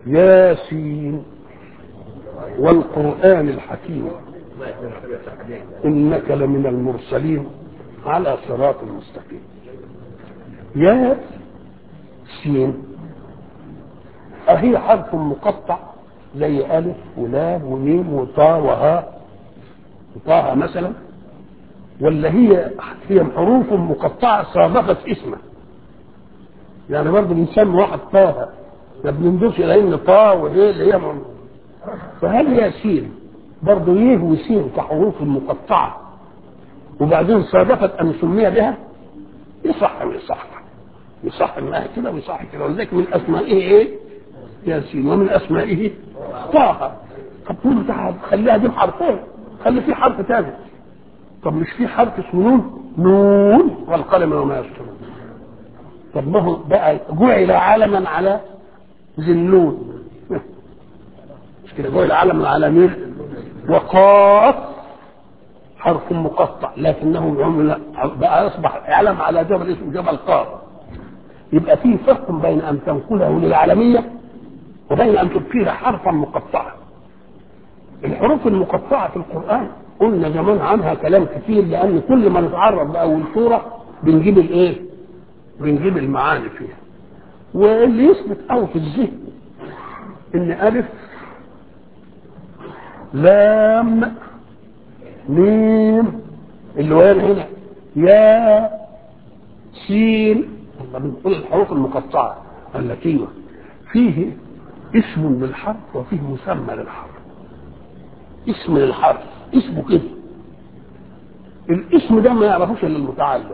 ياسين والقرآن الحكيم إنك لمن المرسلين على صراط مستقيم يا سين أهي حرف مقطع زي ألف ولام وميم وطاء وهاء وطه مثلا ولا هي هي حروف مقطعة صادفت اسمه يعني برضه بنسمي واحد طه ما بنندوش الى ان طه وهي اللي هي من... فهل ياسين برضه يه وسين كحروف مقطعة وبعدين صادفت ان سمي بها يصح ويصح يصح انها كده ويصح كده ولذلك من اسمائه ايه؟ ياسين ومن اسمائه طه طب قول تعال خليها دي بحرفين خلي في حرف ثالث طب مش في حرف اسمه نون نون والقلم وما يسطرون طب ما هو بقى جعل علما على ذي النون مش كده جعل علما على مين وقاف حرف مقطع لكنه عمل بقى اصبح علم على جبل اسمه جبل قاف يبقى في فرق بين ان تنقله للعالميه وبين ان تبقيه حرفا مقطعا الحروف المقطعه في القران قلنا زمان عنها كلام كثير لان كل ما نتعرض لاول سوره بنجيب الايه؟ بنجيب المعاني فيها واللي يثبت قوي في الذهن ان الف لام ميم اللي وين هنا يا سين لما بنقول الحروف المقطعه قال لك ايوه فيه اسم للحرف وفيه مسمى للحرف اسم للحرف اسمه كده الاسم ده ما يعرفوش الا المتعلم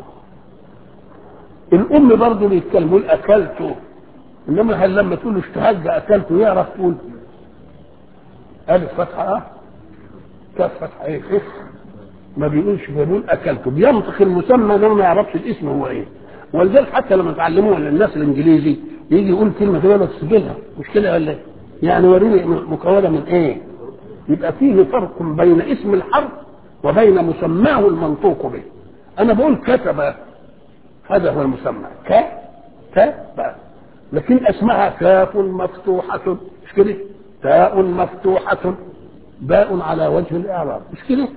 الام برضه بيتكلم يقول اكلته انما هل لما تقول له اشتهج اكلته يعرف تقول الف فتحه اه كاف فتحه ايه اف ما بيقولش بيقول اكلته بينطق المسمى ده ما يعرفش الاسم هو ايه ولذلك حتى لما تعلموه للناس الانجليزي يجي يقول كلمه كده بس تسجلها مش كده ولا ايه؟ يعني وريني مكونه من ايه؟ يبقى فيه فرق بين اسم الحرف وبين مسماه المنطوق به انا بقول كتب هذا هو المسمى ك كتب لكن اسمها كاف مفتوحة مش كده تاء مفتوحة باء على وجه الاعراب مش كده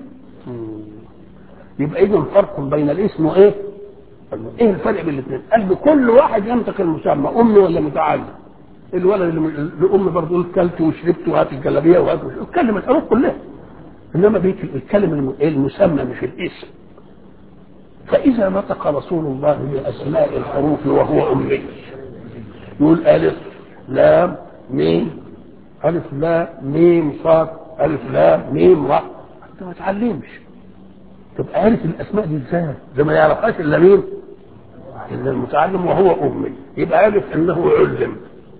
يبقى اذا فرق بين الاسم وايه ايه الفرق بين الاثنين قال بكل واحد ينطق المسمى ام ولا متعلم الولد اللي الام برضه يقول كلت وشربت وهات الجلابيه وهات اتكلم الحروف كلها انما بيتكلم المسمى مش الاسم فاذا نطق رسول الله باسماء الحروف وهو امي يقول الف لام ميم الف لام ميم صاد الف لام ميم راء انت ما تعلمش تبقى عارف الاسماء دي ازاي ده ما يعرفهاش الا مين الا المتعلم وهو امي يبقى عارف انه علم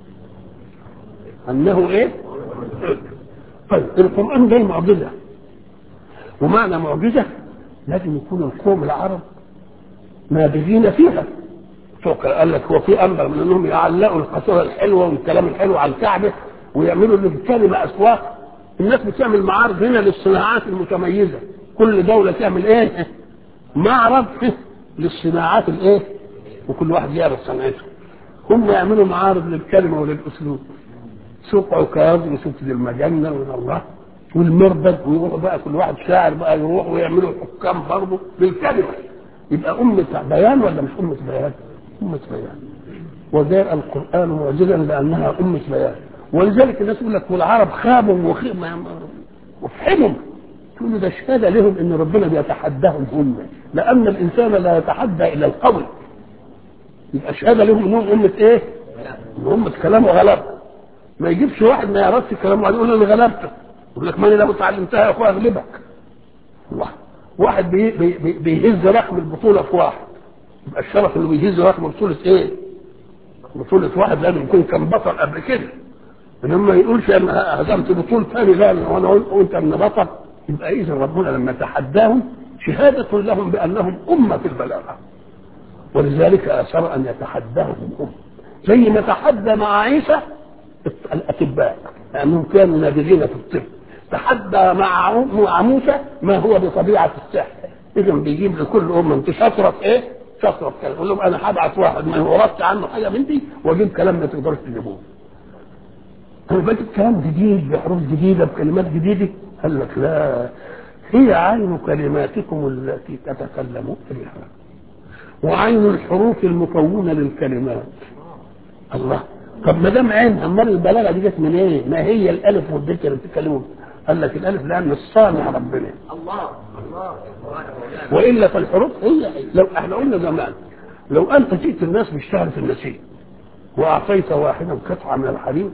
انه ايه طيب القران ده معجزه ومعنى معجزه لازم يكون القوم العرب نابغين فيها فوق قال لك هو في امر من انهم يعلقوا القصيده الحلوه والكلام الحلو على الكعبه ويعملوا للكلمه اسواق الناس بتعمل معارض هنا للصناعات المتميزه كل دوله تعمل ايه معرض للصناعات الايه وكل واحد يعرض صنعته هم يعملوا معارض للكلمه وللاسلوب سوق عكاظ وسوق ذي المجنه من الله والمربد ويروحوا بقى كل واحد شاعر بقى يروح ويعملوا حكام برضه بالكلمه يبقى أمة بيان ولا مش أمة بيان؟ أمة بيان وجاء القرآن معجزا لأنها أمة بيان ولذلك الناس يقول لك والعرب خابوا وفحموا تقول له ده شهادة لهم إن ربنا بيتحداهم هم لأن الإنسان لا يتحدى إلى القول يبقى شهادة لهم إنهم أمة إيه؟ إن أمة كلام وغلبة ما يجيبش واحد ما يعرفش الكلام وبعدين يقول أنا غلبته يقول لك ماني لو اتعلمتها يا أخويا أغلبك الله واحد بي بي بيهز رقم البطولة في واحد يبقى الشرف اللي بيهز رقم بطولة ايه؟ بطولة واحد لازم يكون كان بطل قبل كده انما ما يقولش انا هزمت بطولة ثاني لا وانا وانت من بطل يبقى اذا ربنا لما تحداهم شهادة لهم بانهم امة في البلاغة ولذلك اثر ان يتحداهم هم زي ما تحدى مع عيسى الاطباء لانهم كانوا نابغين في الطب تحدى مع مع موسى ما هو بطبيعه السحر اذا بيجيب لكل امه انت شاطره في ايه؟ شاطره في كلام يقول لهم انا هبعت واحد ما ورثت عنه حاجه من دي واجيب كلام ما تقدرش تجيبوه هو بقى الكلام جديد بحروف جديده بكلمات جديده قال لك لا هي عين كلماتكم التي تتكلمون بها وعين الحروف المكونه للكلمات الله طب ما دام عين امال البلاغه دي جت من ايه؟ ما هي الالف والذكر اللي بتتكلموا قال لك الالف لان الصانع ربنا الله الله والا فالحروف هي هي. لو احنا قلنا زمان لو انت جئت الناس بيشتغل في النسيج واعطيت واحدا قطعه من الحليب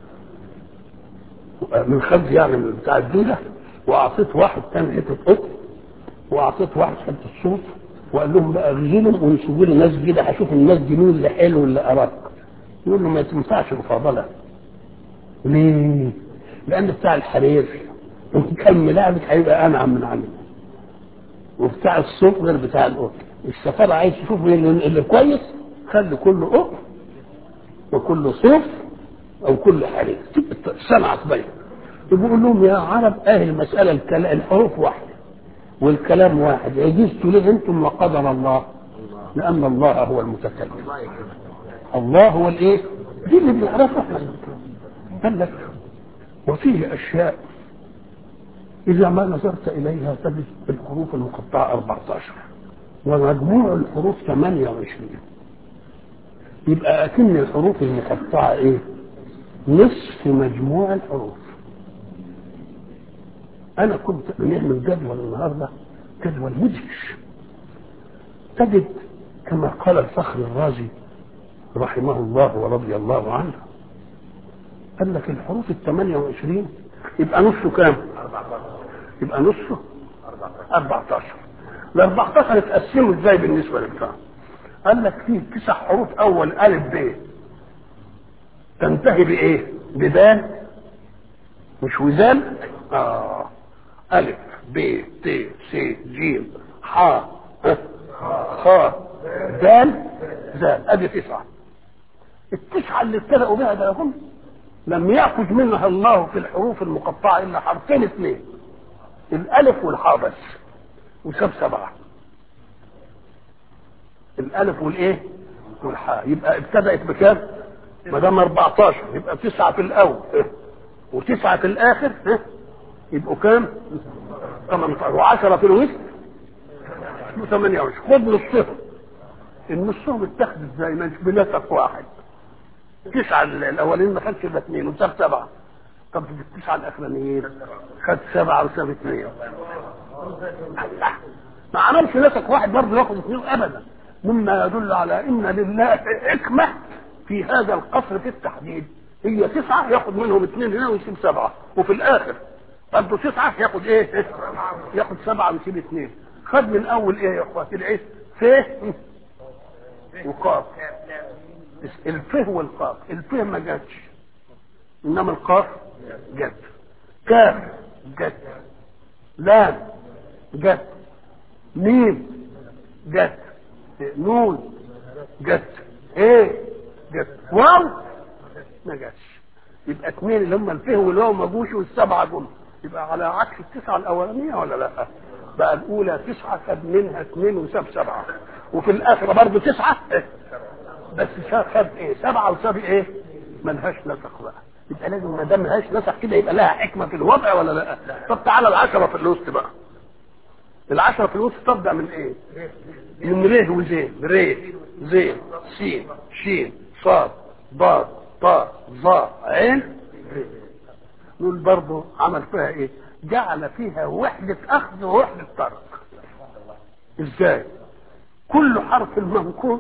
من خبز يعني من بتاع الدوله واعطيت واحد تاني حته قطن واعطيت واحد حته صوف وقال لهم بقى اغزلهم ويسيبوا لي ناس كده هشوف الناس دي مين اللي حلو واللي ارق يقول له ما تنفعش مفاضله ليه؟ لان بتاع الحرير كان ملاعبك هيبقى انعم من عنه وبتاع الصوف غير بتاع القطن السفارة عايز تشوف اللي, اللي كويس خلي كله قطن وكله صوف او كل حرير صنعت بين يقول لهم يا عرب اهل المسألة الكلام الحروف واحدة والكلام واحد يجوز ليه انتم وقدر الله لان الله هو المتكلم الله يكرمك الله هو الايه دي اللي بنعرفها احنا قال لك وفيه اشياء اذا ما نظرت اليها تجد الحروف المقطعه 14 ومجموع الحروف 28 يبقى اكن الحروف المقطعه ايه نصف مجموع الحروف انا كنت بنعمل جدول النهارده جدول مدهش تجد كما قال الفخر الرازي رحمه الله ورضي الله عنه قال لك الحروف ال 28 يبقى نصه كام؟ يبقى نصه 14 ال 14 اتقسموا ازاي بالنسبه للبتاع؟ قال لك فيه تسع حروف اول الف ب تنتهي بايه؟ بدال مش وزان؟ اه الف ب ت س ج ح خ دال زال ادي تسعه التسعه اللي ابتدأوا بها ده هم لم يأخذ منها الله في الحروف المقطعة إلا حرفين اثنين الألف والحاء بس وساب سبعة الألف والإيه؟ والحاء يبقى ابتدأت بكام؟ ما دام 14 يبقى تسعة في الأول وتسعة في الآخر ها؟ يبقوا كام؟ 18 و10 في الوسط 28 خد نصهم النصهم اتخذ ازاي؟ مش بنسق واحد تسعة الأولين ما خدش إلا اثنين وساب سبعة طب التسعة الأخرانيين خد سبعة وساب اثنين الله ما عملش نسق واحد برضه ياخد اثنين أبدا مما يدل على إن لله حكمة في هذا القصر في التحديد هي تسعة ياخد منهم اثنين هنا ويسيب سبعة وفي الآخر برضه تسعة ياخد إيه؟ ياخد سبعة ويسيب اثنين خد من أول إيه يا إخواتي العيش فيه وقاف الفه والقاف الفه ما جاتش انما القاف جت كاف جت لام جت ميم جت نون جت ايه جت واو ما جاتش يبقى اثنين اللي هم الفه والواو ما جوش والسبعه جم يبقى على عكس التسعه الاولانيه ولا لا؟ بقى الاولى تسعه خد منها اثنين وساب سبعه وفي الاخره برضه تسعه بس خد ايه سبعه وساب ايه ملهاش نسق بقى يبقى لازم ما دام ملهاش نسق كده يبقى لها حكمه في الوضع ولا لا طب تعالى العشره في الوسط بقى العشره في الوسط تبدا من ايه من ر وزين ر زين سين شين صاد ضاد طاء ظاء عين ر نقول برضه عمل فيها ايه جعل فيها وحده اخذ ووحده ترك ازاي كل حرف منقوص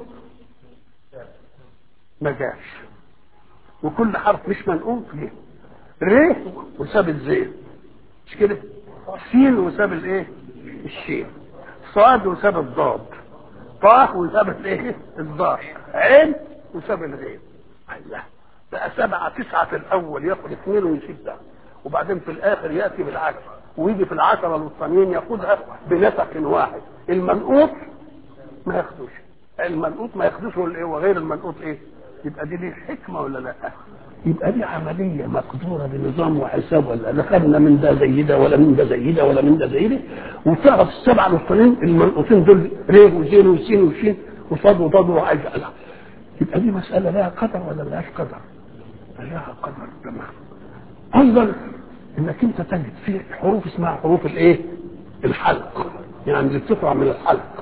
ما جاش وكل حرف مش منقوص ليه ر وساب الزين مش كده سين وساب الايه الشين صاد وساب الضاد طاء وساب الايه الضاد عين وساب الغين الله بقى سبعة تسعة في الأول ياخد اثنين ويسيب ده وبعدين في الآخر يأتي بالعكس ويجي في العشرة الوسطانيين ياخدها بنسق واحد المنقوط ما ياخدوش المنقوط ما ياخدوش وغير المنقوط ايه يبقى دي ليه حكمه ولا لا يبقى دي عمليه مقدوره بنظام وحساب ولا لا خدنا من ده زي ده ولا من ده زي ده ولا من ده زي ده وتعرف السبعه الوسطانيين المنقوطين دول ر وزين وسين وشين وصاد وضاد وعجل يبقى دي مساله لها قدر ولا ملهاش قدر لها قدر تمام ايضا انك انت تجد في حروف اسمها حروف الايه الحلق يعني اللي بتطلع من الحلق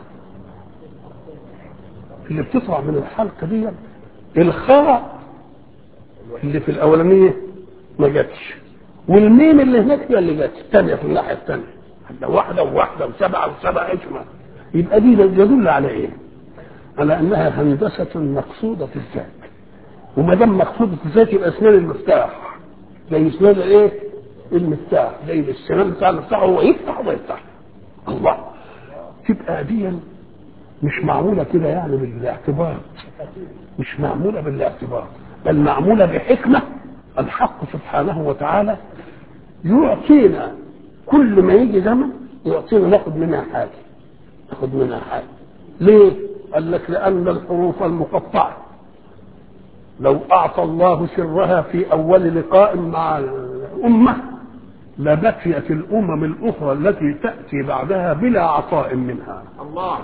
اللي بتطلع من الحلق دي الخاء اللي في الاولانيه ما جاتش والميم اللي هناك هي اللي جت الثانيه في الناحيه الثانيه واحده وواحده وسبعه وسبعه اجمع يبقى دي يدل على ايه؟ على انها هندسه مقصوده في الذات وما دام مقصوده في الذات يبقى اسنان المفتاح زي اسنان الايه؟ المفتاح زي السنان بتاع المفتاح هو يفتح ويفتح الله تبقى دي مش معموله كده يعني بالاعتبار مش معموله بالاعتبار بل معموله بحكمه الحق سبحانه وتعالى يعطينا كل ما يجي زمن يعطينا ناخد منها حاجه ناخد منها حاجه ليه؟ قال لك لان الحروف المقطعه لو اعطى الله سرها في اول لقاء مع الامه لبقيت الامم الاخرى التي تاتي بعدها بلا عطاء منها الله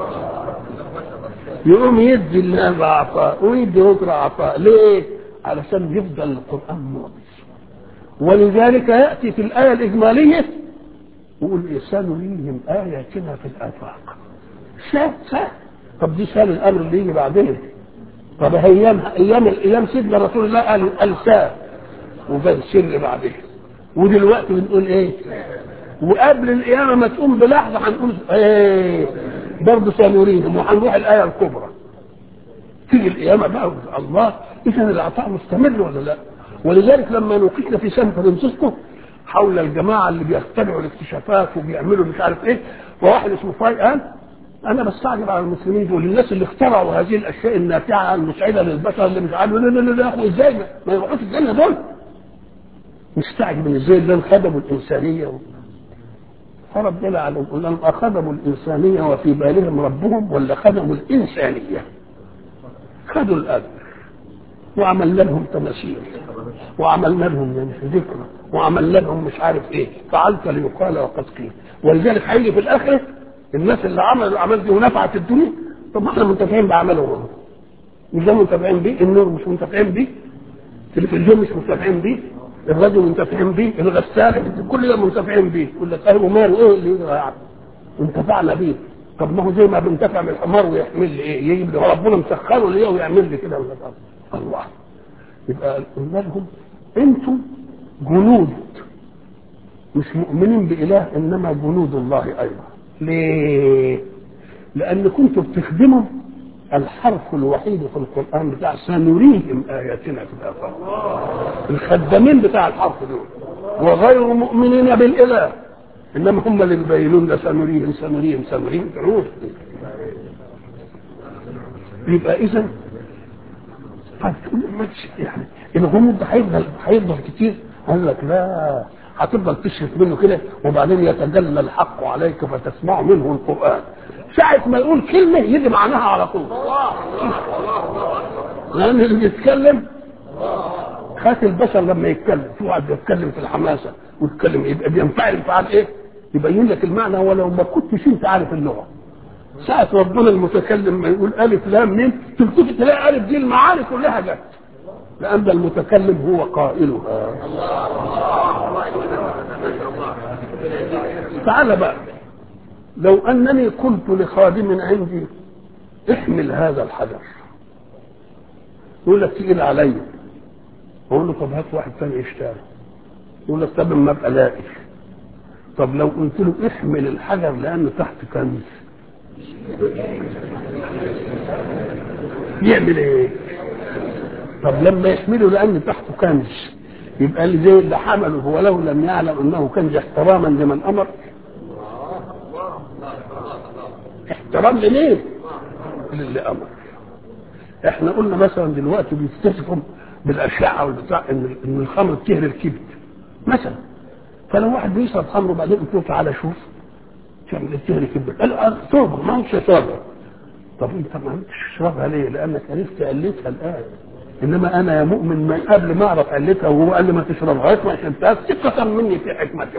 يقوم يدي الناس عطاء ويدي بكره عطاء ليه؟ علشان يفضل القران ماضي ولذلك ياتي في الايه الاجماليه يقول سنريهم اياتنا في الافاق سهل سهل طب دي سهل الامر اللي يجي بعدين طب ايام ايام ايام سيدنا رسول الله قال قال سهل وبان سر بعدين ودلوقتي بنقول ايه وقبل القيامه ما تقوم بلحظه هنقول ايه برضه سنريهم وهنروح الايه الكبرى تيجي القيامه بقى الله اذا العطاء مستمر ولا لا ولذلك لما نوقفنا في سان فرانسيسكو حول الجماعه اللي بيخترعوا الاكتشافات وبيعملوا مش عارف ايه وواحد اسمه فاي قال انا بستعجب على المسلمين دول الناس اللي اخترعوا هذه الاشياء النافعه المسعده للبشر اللي مش عارف لا لا لا لا يا اخو ازاي ما- ما يروحوش الجنه دول مستعجب من ازاي دول خدموا الانسانيه و... فربنا عليهم قل لهم اخدموا الانسانيه وفي بالهم ربهم ولا خدموا الانسانيه خدوا الاجر وعملنا لهم تماثيل وعملنا لهم يعني ذكرى وعملنا لهم مش عارف ايه فعلت ليقال وقد قيل ولذلك هيجي في الاخره الناس اللي عملوا الاعمال دي ونفعت الدنيا طب ما احنا منتفعين بعملهم مش ده منتفعين بيه النور مش منتفعين بيه التلفزيون مش منتفعين بيه الراديو منتفعين بيه الغسالة كل ده منتفعين بيه يقول لك ايه وماله ايه اللي يجرى يعني انتفعنا بيه طب ما هو زي ما بنتفع من الحمار ويحمل لي ايه يجيب لي ربنا مسخره ليه ويعمل لي كده ولا كده. الله يبقى قلنا لهم انتم جنود مش مؤمنين بإله إنما جنود الله أيضا ليه؟ لأن كنتم بتخدموا الحرف الوحيد في القرآن بتاع سنريهم آياتنا في الآفاق الخدامين بتاع الحرف دول وغير مؤمنين بالإله إنما هم اللي بيبينون ده سنريهم سنريهم سنريهم جنود يبقى إذا فتقول ما تش- يعني الغموض ده هيفضل هيفضل كتير قال لك لا هتفضل تشرف منه كده وبعدين يتجلى الحق عليك فتسمع منه القران ساعة ما يقول كلمة يجي معناها على طول لأن اللي بيتكلم خات البشر لما يتكلم في واحد بيتكلم في الحماسة ويتكلم يبقى بينفعل انفعال ايه؟ يبين لك المعنى ولو ما كنتش انت عارف اللغة ساعة ربنا المتكلم ما يقول ألف لام ميم تلتفت تلاقي ألف دي المعاني كلها جت لأن المتكلم هو قائلها تعال بقى لو أنني قلت لخادم عندي احمل هذا الحجر يقول لك تقيل عليا أقول له طب هات واحد ثاني يشتغل يقول لك طب ما ابقى لاقي طب لو قلت له احمل الحجر لأنه تحت كنز يعمل ايه طب لما يحمله لان تحته كنز يبقى اللي زي اللي حمله ولو لم يعلم انه كنز احتراما لمن امر احترام لمين للي امر احنا قلنا مثلا دلوقتي بيكتشفوا بالاشعه والبتاع ان ان الخمر بتهري الكبد مثلا فلو واحد بيشرب خمر وبعدين قلت له تعالى شوف تعمل تهري كبد قال له صبر ما هوش صابر طب انت ما عرفتش تشربها ليه؟ لانك عرفت علتها الان انما انا يا مؤمن من قبل ما اعرف علتها وهو قال لي ما تشربهاش ما شربتهاش ثقة مني في حكمتك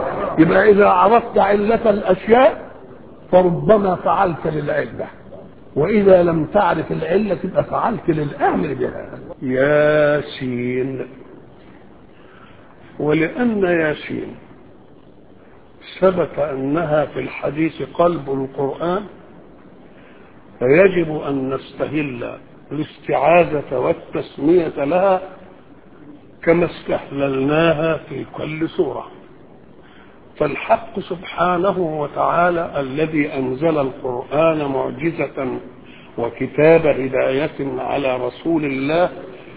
يبقى اذا عرفت علة الاشياء فربما فعلت للعلة وإذا لم تعرف العلة تبقى فعلت للأمر بها ياسين ولأن ياسين ثبت أنها في الحديث قلب القرآن فيجب أن نستهل الاستعاذة والتسمية لها كما استحللناها في كل سورة فالحق سبحانه وتعالى الذي أنزل القرآن معجزة وكتاب هداية على رسول الله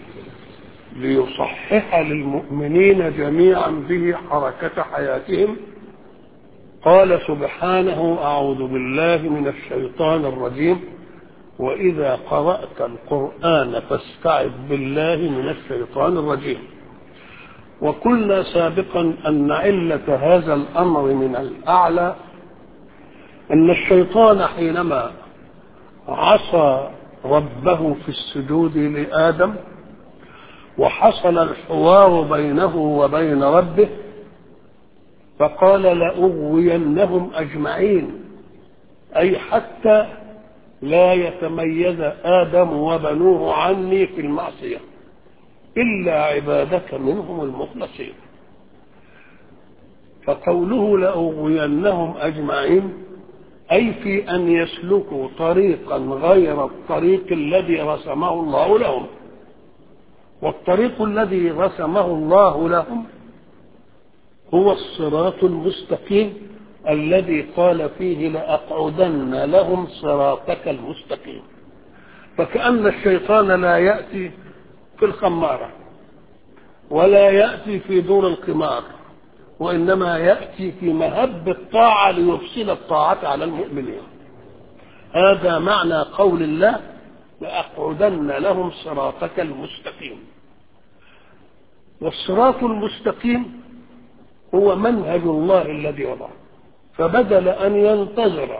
ليصحح للمؤمنين جميعا به حركة حياتهم قال سبحانه أعوذ بالله من الشيطان الرجيم وإذا قرأت القرآن فاستعذ بالله من الشيطان الرجيم وقلنا سابقا أن علة هذا الأمر من الأعلى أن الشيطان حينما عصى ربه في السجود لآدم وحصل الحوار بينه وبين ربه فقال لأغوينهم أجمعين أي حتى لا يتميز آدم وبنوه عني في المعصية إلا عبادك منهم المخلصين فقوله لأغوينهم أجمعين أي في أن يسلكوا طريقا غير الطريق الذي رسمه الله لهم والطريق الذي رسمه الله لهم هو الصراط المستقيم الذي قال فيه لأقعدن لهم صراطك المستقيم فكأن الشيطان لا يأتي في الخمارة ولا يأتي في دور القمار وإنما يأتي في مهب الطاعة ليفسد الطاعة على المؤمنين هذا معنى قول الله لأقعدن لهم صراطك المستقيم والصراط المستقيم هو منهج الله الذي وضعه فبدل أن ينتظر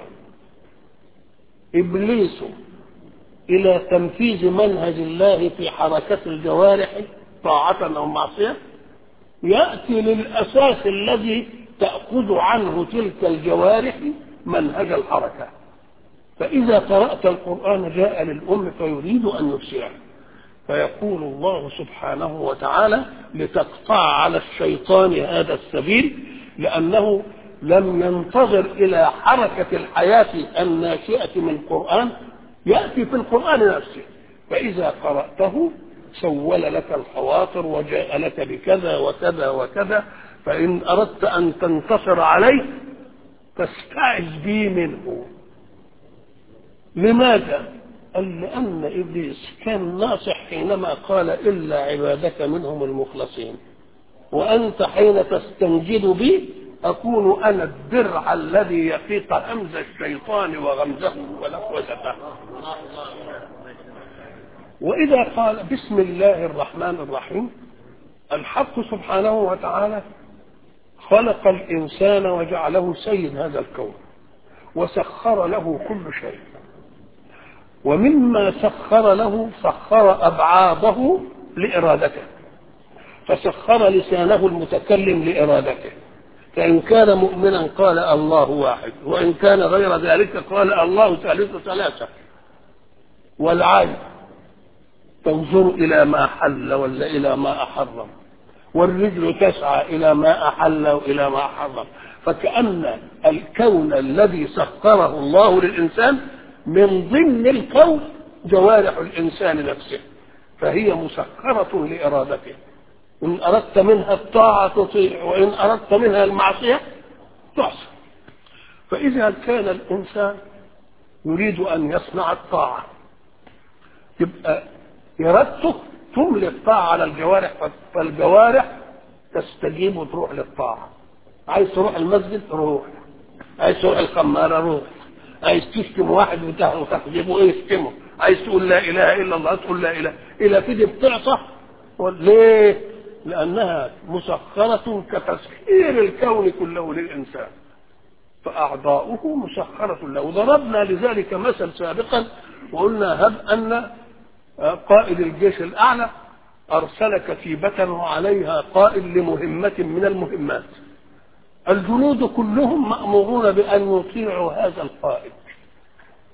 إبليس إلى تنفيذ منهج الله في حركة الجوارح طاعة أو معصية يأتي للأساس الذي تأخذ عنه تلك الجوارح منهج الحركة فإذا قرأت القرآن جاء للأم فيريد أن يفسره فيقول الله سبحانه وتعالى لتقطع على الشيطان هذا السبيل لأنه لم ينتظر إلى حركة الحياة الناشئة من القرآن يأتي في القرآن نفسه فإذا قرأته سول لك الخواطر وجاء لك بكذا وكذا وكذا فإن أردت أن تنتصر عليه فاستعذ بي منه لماذا؟ قال لأن إبليس كان ناصح حينما قال إلا عبادك منهم المخلصين وأنت حين تستنجد بي أكون أنا الدرع الذي يقيق همز الشيطان وغمزه ولفوزته وإذا قال بسم الله الرحمن الرحيم الحق سبحانه وتعالى خلق الإنسان وجعله سيد هذا الكون وسخر له كل شيء ومما سخر له سخر أبعاضه لإرادته فسخر لسانه المتكلم لإرادته فإن كان مؤمنا قال الله واحد وإن كان غير ذلك قال الله ثالث ثلاثة والعين تنظر إلى ما حل ولا إلى ما أحرم والرجل تسعى إلى ما أحل وإلى ما حرم فكأن الكون الذي سخره الله للإنسان من ضمن الكون جوارح الإنسان نفسه فهي مسخرة لإرادته إن أردت منها الطاعة تطيع وإن أردت منها المعصية تعصي فإذا كان الإنسان يريد أن يصنع الطاعة يبقى إرادته تملي الطاعة على الجوارح فالجوارح تستجيب وتروح للطاعة عايز تروح المسجد روح عايز تروح الخمارة روح عايز تشتم واحد وتحجبه ايه يشتمه عايز تقول لا اله الا الله تقول لا اله الى كده بتعصى ليه؟ لانها مسخره كتسخير الكون كله للانسان فاعضاؤه مسخره له وضربنا لذلك مثل سابقا وقلنا هب ان قائد الجيش الاعلى ارسل كتيبه وعليها قائد لمهمه من المهمات الجنود كلهم مامورون بان يطيعوا هذا القائد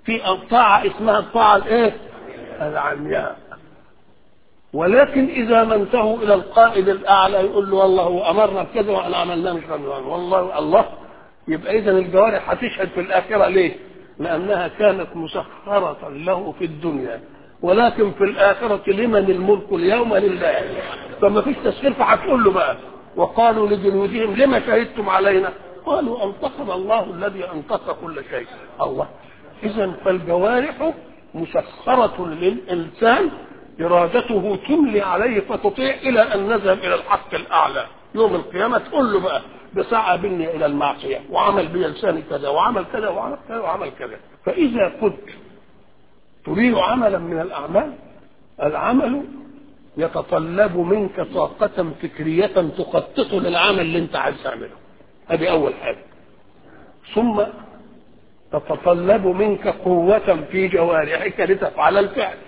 في طاعة اسمها الطاعة الايه العمياء ولكن إذا ما انتهوا إلى القائد الأعلى يقول له والله هو أمرنا بكذا وإحنا عملناه مش والله الله يبقى إذا الجوارح هتشهد في الآخرة ليه؟ لأنها كانت مسخرة له في الدنيا ولكن في الآخرة لمن الملك اليوم لله فما فيش تسخير فهتقول له بقى وقالوا لجنودهم لما شهدتم علينا قالوا أنطقنا الله الذي أنطق كل شيء الله إذا فالجوارح مسخرة للإنسان إرادته تملي عليه فتطيع إلى أن نذهب إلى الحق الأعلى يوم القيامة تقول له بقى بسعى بني إلى المعصية وعمل بي لساني كذا وعمل كذا وعمل كذا وعمل كذا فإذا كنت تريد عملا من الأعمال العمل يتطلب منك طاقة فكرية تخطط للعمل اللي أنت عايز تعمله هذه أول حاجة ثم تتطلب منك قوة في جوارحك لتفعل الفعل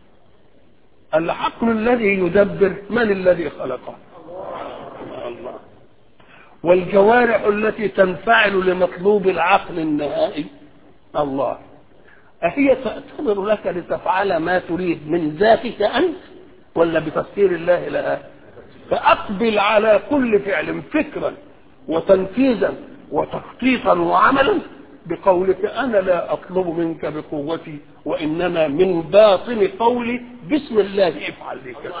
العقل الذي يدبر من الذي خلقه الله والجوارح التي تنفعل لمطلوب العقل النهائي الله أهي تأتمر لك لتفعل ما تريد من ذاتك أنت ولا بتفسير الله لها فأقبل على كل فعل فكرا وتنفيذا وتخطيطا وعملا بقولك أنا لا أطلب منك بقوتي وإنما من باطن قولي بسم الله افعل لي كذا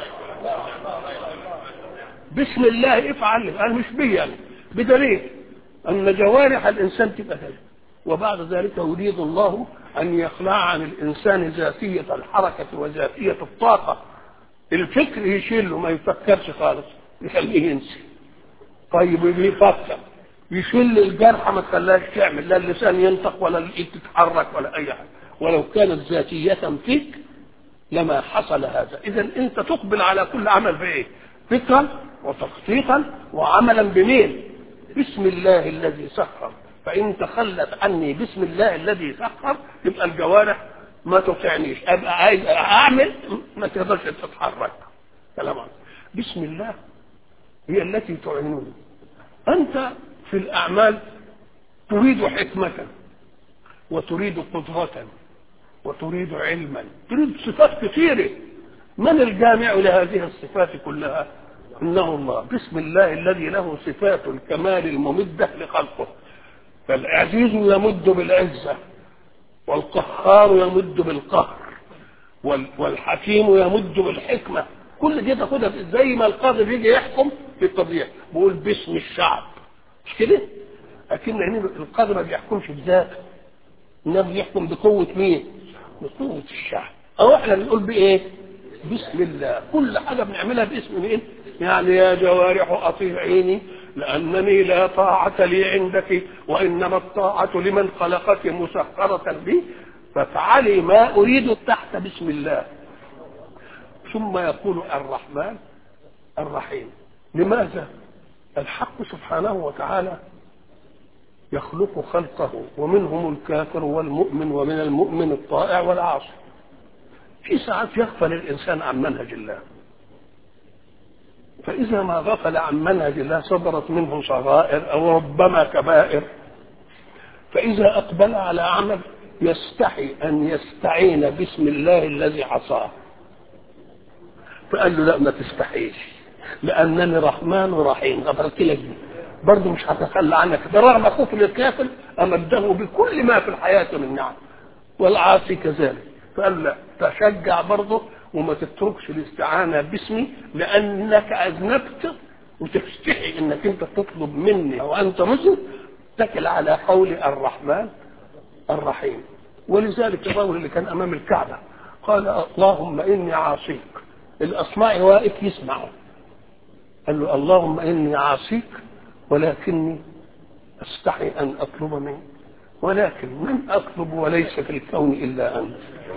بسم الله افعل لي أنا مش بي يعني بدليل أن جوارح الإنسان تبقى كذا وبعد ذلك يريد الله أن يخلع عن الإنسان ذاتية الحركة وذاتية الطاقة الفكر يشيله ما يفكرش خالص يخليه ينسي طيب يفكر يشيل الجرح ما تخليهاش تعمل لا اللسان ينطق ولا الايد تتحرك ولا اي حاجه ولو كانت ذاتية فيك لما حصل هذا اذا انت تقبل على كل عمل بايه فكرا وتخطيطا وعملا بمين بسم الله الذي سخر فان تخلت عني بسم الله الذي سخر يبقى الجوارح ما تطيعنيش ابقى عايز اعمل ما تقدرش تتحرك كلام بسم الله هي التي تعينني انت في الأعمال تريد حكمة وتريد قدرة وتريد علما تريد صفات كثيرة من الجامع لهذه الصفات كلها إنه الله بسم الله الذي له صفات الكمال الممدة لخلقه فالعزيز يمد بالعزة والقهار يمد بالقهر والحكيم يمد بالحكمة كل دي تاخدها زي ما القاضي بيجي يحكم في القضية بيقول باسم الشعب مش كده؟ لكن يعني القاضي ما بيحكمش بذاته انما بيحكم بقوة مين؟ بقوة الشعب او احنا بنقول بايه؟ بسم الله كل حاجة بنعملها باسم مين؟ يعني يا جوارح اطيعيني لانني لا طاعة لي عندك وانما الطاعة لمن خلقك مسخرة بي فافعلي ما اريد تحت بسم الله ثم يقول الرحمن الرحيم لماذا؟ الحق سبحانه وتعالى يخلق خلقه ومنهم الكافر والمؤمن ومن المؤمن الطائع والعاصي في ساعات يغفل الإنسان عن منهج الله فإذا ما غفل عن منهج الله صدرت منه صغائر أو ربما كبائر فإذا أقبل على عمل يستحي أن يستعين باسم الله الذي عصاه فقال له لا ما تستحيش لانني رحمن ورحيم غفرت لك دي برضه مش هتخلى عنك برغم كفر الكافر امده بكل ما في الحياه من نعم والعاصي كذلك فقال لا تشجع برضه وما تتركش الاستعانه باسمي لانك اذنبت وتستحي انك انت تطلب مني وانت مسلم اتكل على قول الرحمن الرحيم ولذلك الرجل اللي كان امام الكعبه قال اللهم اني عاصيك الاصمعي واقف يسمعه قال له اللهم اني عاصيك ولكني استحي ان اطلب منك ولكن من اطلب وليس في الكون الا انت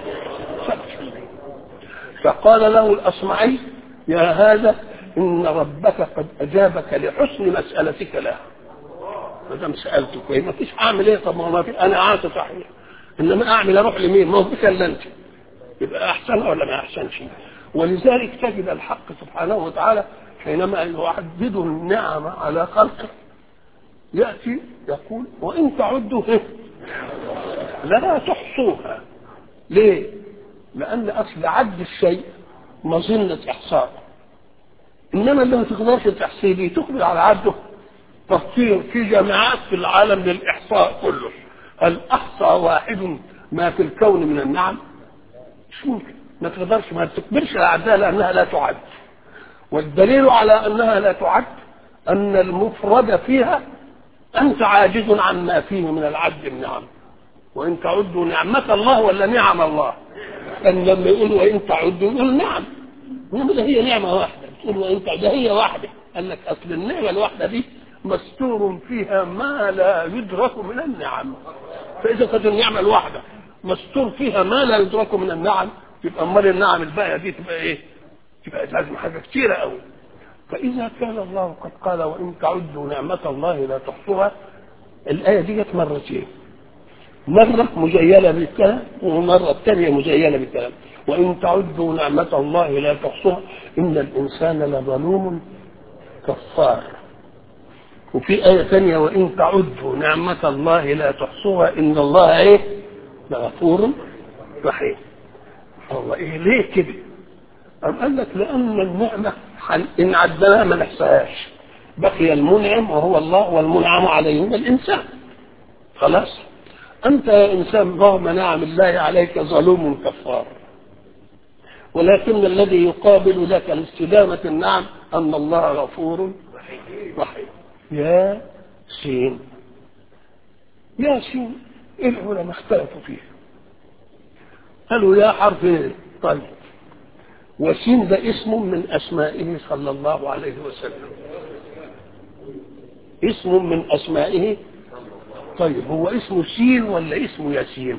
فقال له الاصمعي يا هذا ان ربك قد اجابك لحسن مسالتك له ما دام سالته كويس ما فيش اعمل ايه طب ما في انا عاصي صحيح انما اعمل اروح لمين ما هو بك الا انت يبقى احسن ولا ما احسنش ولذلك تجد الحق سبحانه وتعالى حينما يعدد النعم على خلقه يأتي يقول وإن تعدوا لا تحصوا تحصوها ليه؟ لأن أصل عد الشيء مظنة إحصاء إنما اللي ما تقدرش تحصيه دي تقبل على عده تفصيل في جامعات في العالم للإحصاء كله هل أحصى واحد ما في الكون من النعم؟ مش ممكن ما تقدرش ما تقبلش الأعداء لأنها لا تعد والدليل على أنها لا تعد أن المفرد فيها أنت عاجز عن ما فيه من العد النعم وإن تعدوا نعمة الله ولا نعم الله أن لما يقول وإن تعدوا يقول نعم إنما ده هي نعمة واحدة تقول وإن تعدوا هي واحدة قال لك أصل النعمة الواحدة دي مستور فيها ما لا يدرك من النعم فإذا كانت النعمة الواحدة مستور فيها ما لا يدرك من النعم يبقى أمال النعم الباقية دي تبقى إيه؟ تبقى لازم حاجة كتيرة قوي فإذا كان الله قد قال وإن تعدوا نعمة الله لا تحصوها الآية دي جت مرتين مرة مجيلة بالكلام ومرة الثانية مجيلة بالكلام وإن تعدوا نعمة الله لا تحصوها إن الإنسان لظلوم كفار وفي آية ثانية وإن تعدوا نعمة الله لا تحصوها إن الله إيه لغفور رحيم الله إيه ليه كده أم قال لك لأن النعمة إن عدناها ما نحصاهاش بقي المنعم وهو الله والمنعم عليه هو الإنسان خلاص أنت يا إنسان رغم نعم الله عليك ظلوم كفار ولكن الذي يقابل لك لاستدامة النعم أن الله غفور رحيم يا سين يا سين العلماء اختلفوا فيه قالوا يا حرف ايه طيب وسين ده اسم من اسمائه صلى الله عليه وسلم اسم من اسمائه طيب هو اسمه سين ولا اسمه ياسين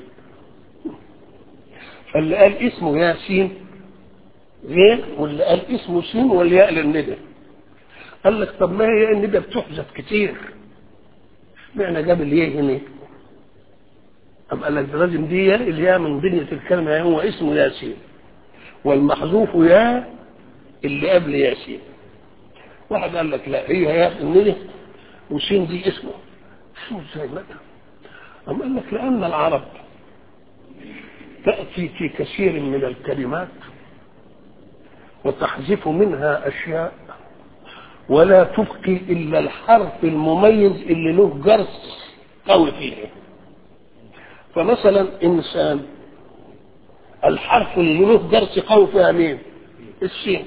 اللي قال اسمه ياسين غير واللي قال اسمه سين والياء للندى قال لك طب ما هي الندى بتحذف كتير معنى جاب الياء هنا أم قال لك ده لازم دي الياء من بنية الكلمة هو اسمه ياسين والمحذوف يا اللي قبل ياسين واحد قال لك لا هي يا الندى وسين دي اسمه شو ازاي بقى أم قال لك لأن العرب تأتي في كثير من الكلمات وتحذف منها أشياء ولا تبقي إلا الحرف المميز اللي له جرس قوي فيه فمثلا إنسان الحرف اللي له جرس قوي فيها مين؟ السين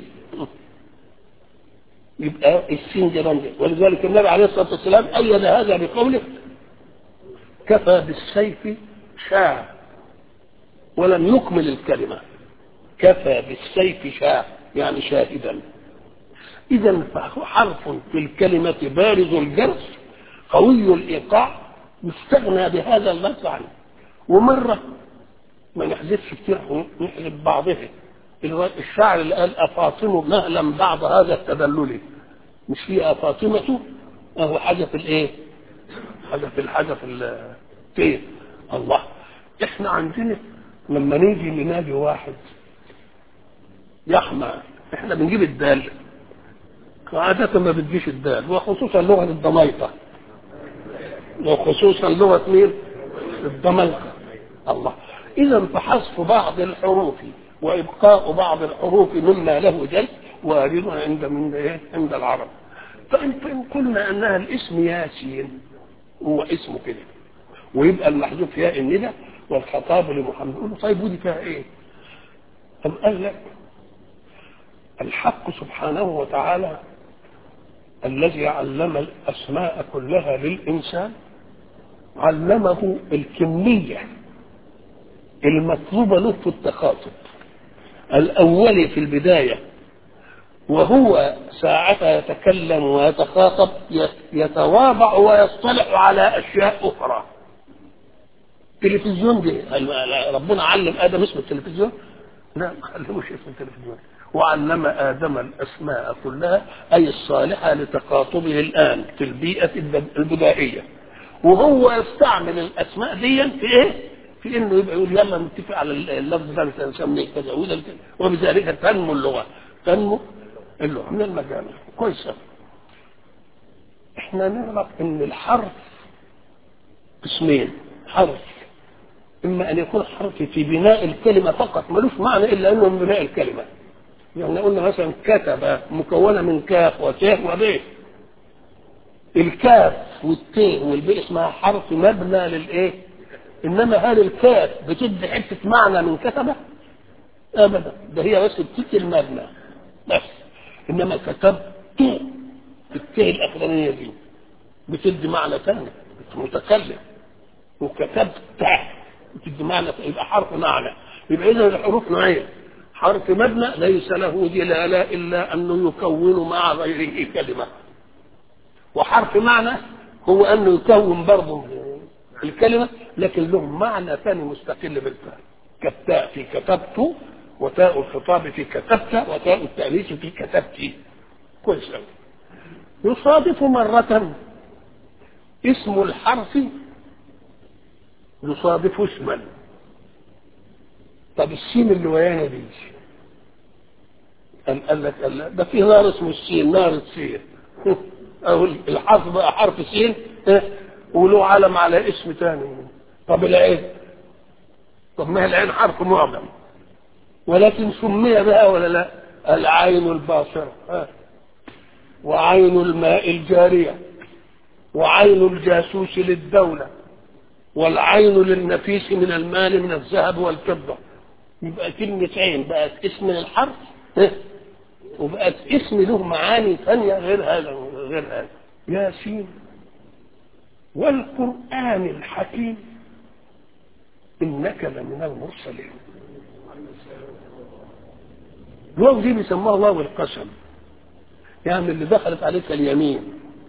يبقى السين دي رمز ولذلك النبي عليه الصلاه والسلام ايد هذا بقوله كفى بالسيف شاع ولم يكمل الكلمه كفى بالسيف شاع يعني شاهدا اذا فهو حرف في الكلمه بارز الجرس قوي الايقاع يستغنى بهذا اللفظ عنه ومره ما نحذفش كتير نحذف بعضها الشاعر اللي قال أفاطم مهلا بعد هذا التدلل مش في أفاطمة أهو حذف الإيه؟ حذف الحذف فين؟ الله إحنا عندنا لما نيجي لنادي واحد يحمى إحنا بنجيب الدال عادة ما بتجيش الدال وخصوصا لغة الضميطة وخصوصا لغة مين؟ الضميطة الله إذا فحذف بعض الحروف وابقاء بعض الحروف مما له جل وارد عند من ايه عند العرب فان قلنا انها الاسم ياسين هو اسمه كده ويبقى المحذوف ياء الندى والخطاب لمحمد يقول له طيب ودي فيها ايه؟ طب قال لك الحق سبحانه وتعالى الذي علم الاسماء كلها للانسان علمه الكميه المطلوبه له في التخاطب الأول في البداية وهو ساعتها يتكلم ويتخاطب يتواضع ويصطلح على أشياء أخرى التلفزيون دي ربنا علم آدم اسم التلفزيون لا ما علموش اسم التلفزيون وعلم آدم الأسماء كلها أي الصالحة لتخاطبه الآن في البيئة البدائية وهو يستعمل الأسماء دي في إيه؟ في انه يبقى يقول يلا نتفق على اللفظ ده نسميه كذا وده كذا وبذلك تنمو اللغه تنمو اللغه من المجامع كويس احنا نعرف ان الحرف قسمين حرف اما ان يكون حرف في بناء الكلمه فقط ملوش معنى الا انه من بناء الكلمه يعني قلنا مثلا كتب مكونه من كاف وتاء وب الكاف والتاء والباء اسمها حرف مبنى للايه انما هل الكاف بتدي حته معنى من كتبه ابدا ده هي بس بتدي المبنى بس انما كتبت التاء الاخرانيه دي بتدي معنى ثاني متكلم وكتبت بتدي معنى يبقى حرف معنى يبقى اذا الحروف نوعين حرف مبنى ليس له دلاله الا انه يكون مع غيره كلمه وحرف معنى هو انه يكون برضه الكلمه لكن له معنى ثاني مستقل بالفعل كالتاء في كتبت وتاء الخطاب في كتبت وتاء التأنيث في كتبت كويس قوي يصادف مرة اسم الحرف يصادف اسما طب السين اللي ويانا دي قال قال لك قال لك ده في نار اسمه السين نار السين او الحرف بقى حرف سين وله علم على اسم تاني طب العين طب ما هي العين حرف معجم ولكن سمي بها ولا لا العين الباصرة وعين الماء الجارية وعين الجاسوس للدولة والعين للنفيس من المال من الذهب والفضة يبقى كلمة عين بقت اسم للحرف وبقت اسم له معاني ثانية غير هذا غير هذا ياسين والقرآن الحكيم إنك لمن المرسلين الواو دي بيسموها واو القسم يعني اللي دخلت عليك اليمين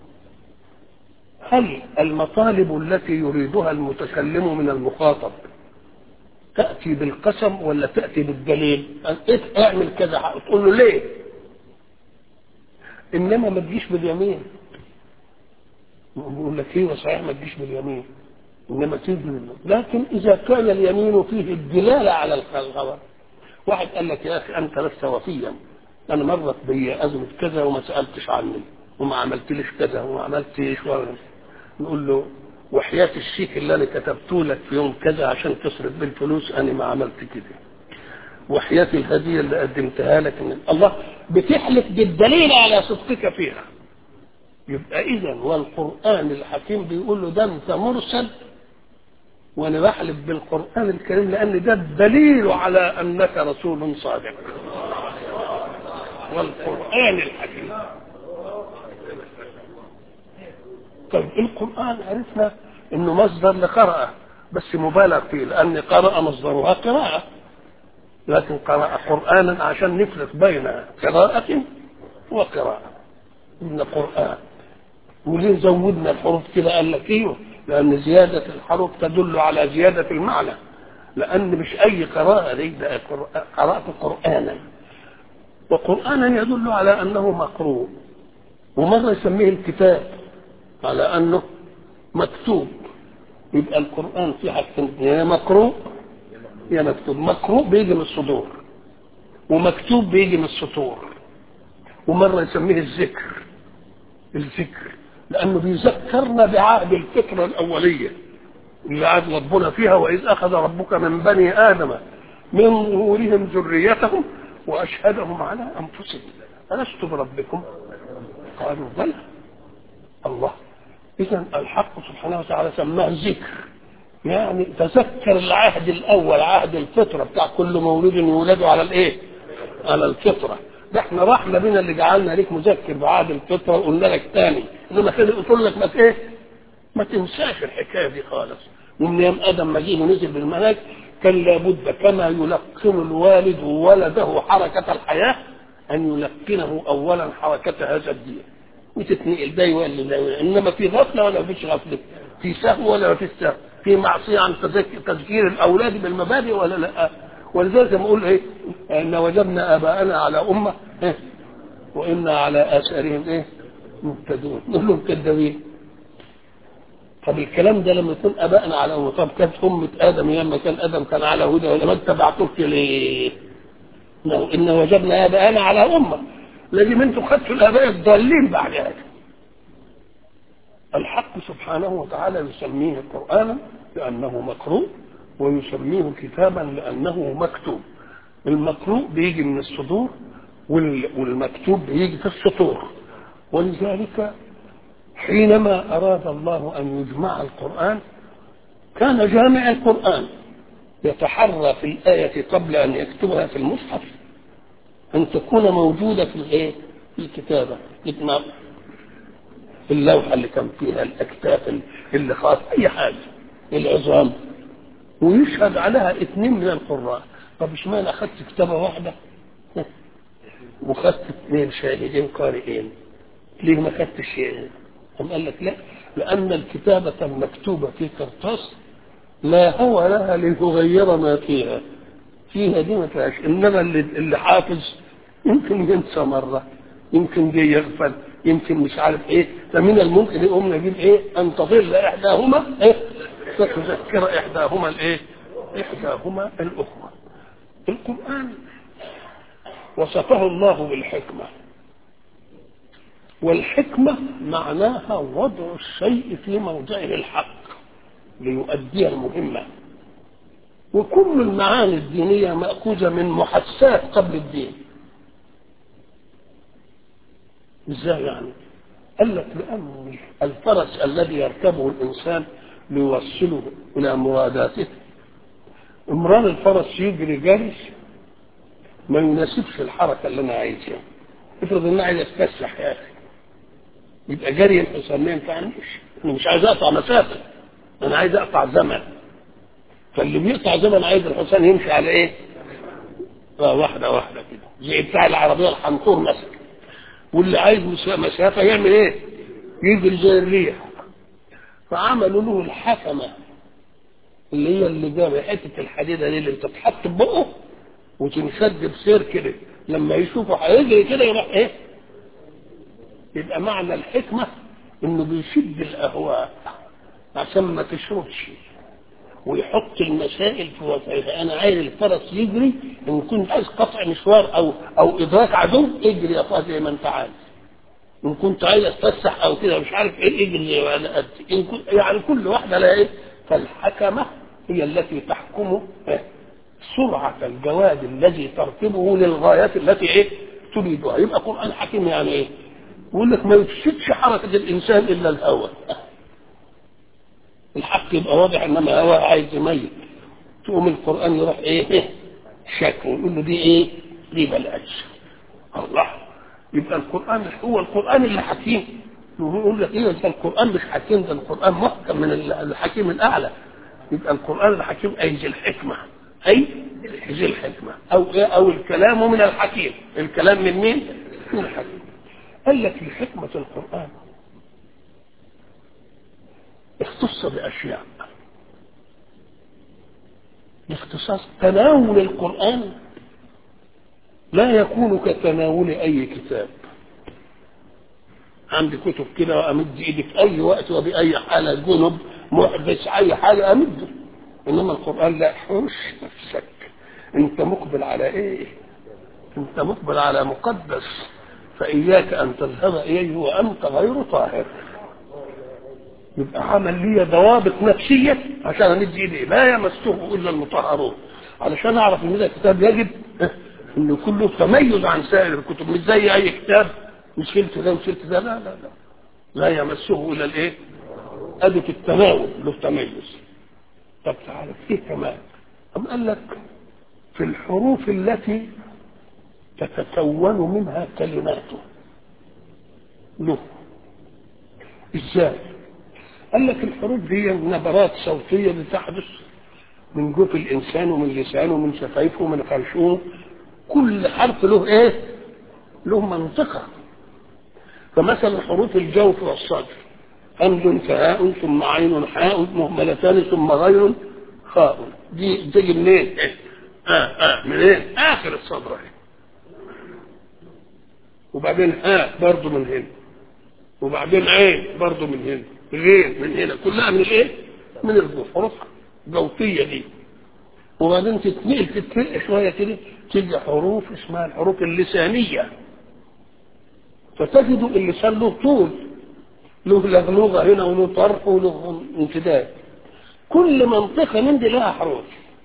هل المطالب التي يريدها المتكلم من المخاطب تأتي بالقسم ولا تأتي بالدليل اعمل كذا تقول له ليه انما ما تجيش باليمين يقول لك ايه صحيح ما تجيش باليمين انما تيجي لكن اذا كان اليمين فيه الدلاله على الخبر واحد قال لك يا اخي انت لست وفيا انا مرت بي ازمه كذا وما سالتش عني وما عملتليش كذا وما عملتش نقول له وحياة الشيك اللي انا كتبته لك في يوم كذا عشان تصرف بالفلوس انا ما عملت كده وحياة الهدية اللي قدمتها لك من الله بتحلف بالدليل على صدقك فيها يبقى اذا والقرآن الحكيم بيقول له ده انت مرسل وانا بحلف بالقرآن الكريم لان ده الدليل على انك رسول صادق والقرآن الحكيم طيب القرآن عرفنا انه مصدر لقراءة بس مبالغ فيه لان قرأ مصدرها قراءة لكن قرأ قرآنا عشان نفرق بين قراءة وقراءة إن قرآن وليه زودنا الحروف كده قال لك ايوه لأن زيادة الحروف تدل على زيادة المعنى لأن مش أي قراءة دي ده قراءة قرآنا وقرآنا يدل على أنه مقروء ومرة يسميه الكتاب على أنه مكتوب يبقى القرآن في حاجتين يا مقروء يا مكتوب مقروء بيجي من الصدور ومكتوب بيجي من السطور ومرة يسميه الذكر الذكر لأنه بيذكرنا بعهد الفطرة الأولية اللي عاد ربنا فيها وإذ أخذ ربك من بني آدم من ظهورهم ذريتهم وأشهدهم على أنفسهم ألست بربكم قالوا بلى الله إذا الحق سبحانه وتعالى سماه ذكر يعني تذكر العهد الأول عهد الفطرة بتاع كل مولود يولد على الإيه؟ على الفطرة ده احنا رحمة بنا اللي جعلنا ليك مذكر بعهد الفطرة وقلنا لك تاني انما كان يقول لك ما ايه ما تنساش الحكاية دي خالص ومن يوم ادم ما جه ونزل بالمنهج كان لابد كما يلقن الوالد ولده حركة الحياة ان يلقنه اولا حركة هذا الدين وتتنقل ده يولي ده انما في غفلة ولا فيش غفلة في سهو ولا ما فيش سهو في معصية عن تذكير الاولاد بالمبادئ ولا لا ولذلك لما اقول ايه ان وجدنا اباءنا على امه إيه؟ وانا على اثارهم ايه مهتدون نقول لهم كذابين طب الكلام ده لما يكون ابائنا على امه طب كانت امه ادم لما كان ادم كان على هدى ولا ما اتبعتوك ليه؟ ان وجدنا اباءنا على امه لازم انتم خدتوا الاباء الضالين بعد هذا الحق سبحانه وتعالى يسميه قرانا لانه مقروء ويسميه كتابا لأنه مكتوب المقروء بيجي من الصدور والمكتوب بيجي في السطور ولذلك حينما أراد الله أن يجمع القرآن كان جامع القرآن يتحرى في الآية قبل أن يكتبها في المصحف أن تكون موجودة في الإيه؟ في الكتابة يجمع اللوحة اللي كان فيها الأكتاف اللي خاص أي حاجة العظام ويشهد عليها اثنين من القراء طب اشمعنى أخذت كتابة واحدة وخدت اثنين شاهدين قارئين ليه ما خدتش قام قال لك لا لأن الكتابة المكتوبة في قرطاس لا هو لها لتغير ما فيها فيها دي ما فيهاش انما اللي, اللي حافظ يمكن ينسى مره يمكن دي يغفل يمكن مش عارف ايه فمن الممكن يقوم نجيب ايه ان تضل احداهما ايه فتذكر احداهما الايه احداهما الاخرى القران وصفه الله بالحكمه والحكمه معناها وضع الشيء في موضعه الحق ليؤدي المهمة وكل المعاني الدينية مأخوذة من محسات قبل الدين ازاي يعني قال لك لأن الفرس الذي يركبه الإنسان ليوصله إلى مراداته امران الفرس يجري جري ما يناسبش الحركة اللي أنا عايزها افرض إن أنا عايز أتفسح يا أخي يبقى جري الحصان ما ينفعنيش أنا مش عايز أقطع مسافة انا عايز اقطع زمن فاللي بيقطع زمن عايز الحسين يمشي على ايه آه واحدة واحدة كده زي بتاع العربية الحنطور مثلا واللي عايز مسافة يعمل ايه يجري زي الريح فعملوا له الحكمة اللي هي اللي جاب حتة الحديدة دي اللي بتتحط بقه وتنشد بسير كده لما يشوفه هيجري كده يروح ايه يبقى معنى الحكمة انه بيشد الاهواء عشان ما تشربش ويحط المسائل في وضعها انا عايز الفرس يجري ان كنت عايز قطع مشوار او او ادراك عدو اجري يا فاضي زي ما انت عايز ان كنت عايز اتفسح او كده مش عارف ايه اجري على قد إن كنت يعني كل واحده لها ايه فالحكمه هي التي تحكم سرعه الجواد الذي تركبه للغايات التي ايه تريدها يبقى قران حكيم يعني ايه يقول لك ما يفسدش حركه الانسان الا الهوى الحق يبقى واضح انما هو عايز يميت تقوم القران يروح ايه شك ويقول له دي ايه دي بلاش الله يبقى القران هو القران اللي حكيم يقول لك ايه ده القران مش حكيم ده القران محكم من الحكيم الاعلى يبقى القران الحكيم اي ذي الحكمه اي ذي الحكمه او ايه او الكلام من الحكيم الكلام من مين من الحكيم قال لك لحكمه القران اختص بأشياء الاختصاص تناول القرآن لا يكون كتناول أي كتاب عندي كتب كده وأمد إيدي في أي وقت وبأي حالة جنب محدث أي حاجة أمده إنما القرآن لا حوش نفسك أنت مقبل على إيه؟ أنت مقبل على مقدس فإياك أن تذهب إليه وأنت غير طاهر يبقى عمل لي ضوابط نفسية عشان امد ايدي لا يمسه الا المطهرون علشان اعرف ان ده كتاب يجب انه كله تميز عن سائر الكتب مش زي اي كتاب مش شلت ده وشلت ده لا لا لا لا يمسه الا الايه؟ ادي التناول له تميز طب تعالى ايه كمان؟ أم قال لك في الحروف التي تتكون منها كلماته له ازاي؟ قال لك الحروف دي نبرات صوتية بتحدث من جوف الإنسان ومن لسانه ومن شفايفه ومن خرشومه كل حرف له إيه؟ له منطقة فمثلا حروف الجوف والصدر همز فهاء ثم عين حاء مهملتان ثم غير خاء دي تيجي منين؟ اه اه منين؟ آخر الصدر اهي وبعدين هاء برضه من هنا وبعدين عين برضه من هنا غير من هنا كلها من الايه؟ من الحروف جوفيه دي وبعدين تتنقل تتنقل شويه كده تيجي حروف اسمها الحروف اللسانيه فتجد اللسان له طول له لغلوغه هنا وله طرف وله امتداد كل منطقة من دي لها حروف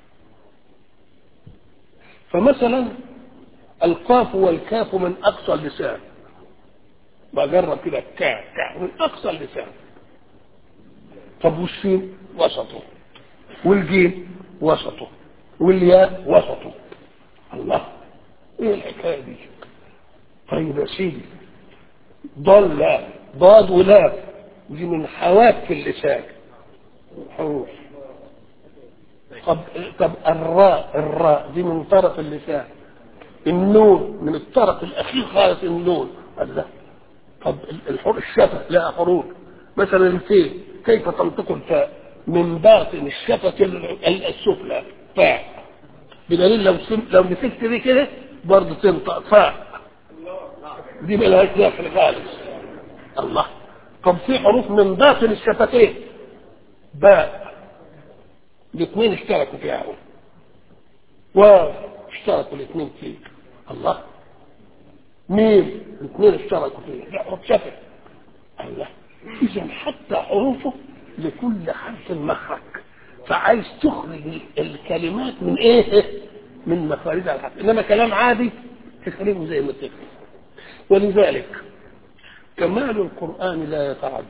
فمثلا القاف والكاف من أقصى اللسان بجرب كده كا كا من أقصى اللسان طب والسين وسطه والجيم وسطه والياء وسطه الله ايه الحكايه دي طيب يا سيدي ضل لا ضاد ولا دي من حواف في اللسان حروف طب طب الراء الراء دي من طرف اللسان النون من الطرف الاخير خالص النون الله طب الحروف الشفه لها حروف مثلا الفيل كيف تنطق الفاء من باطن الشفة السفلى فاء بدليل لو سم... لو مسكت دي كده برضه تنطق فاء دي ملهاش داخل خالص الله طب في حروف من باطن الشفتين باء الاثنين اشتركوا فيها واو اشتركوا الاثنين فيه الله ميم الاثنين اشتركوا فيه لا حروف شفه الله اذا حتى حروفه لكل حرف مخرج فعايز تخرج الكلمات من ايه من مخارجها الحرف انما كلام عادي تخرجه زي ما تخرج ولذلك كمال القران لا يتعدى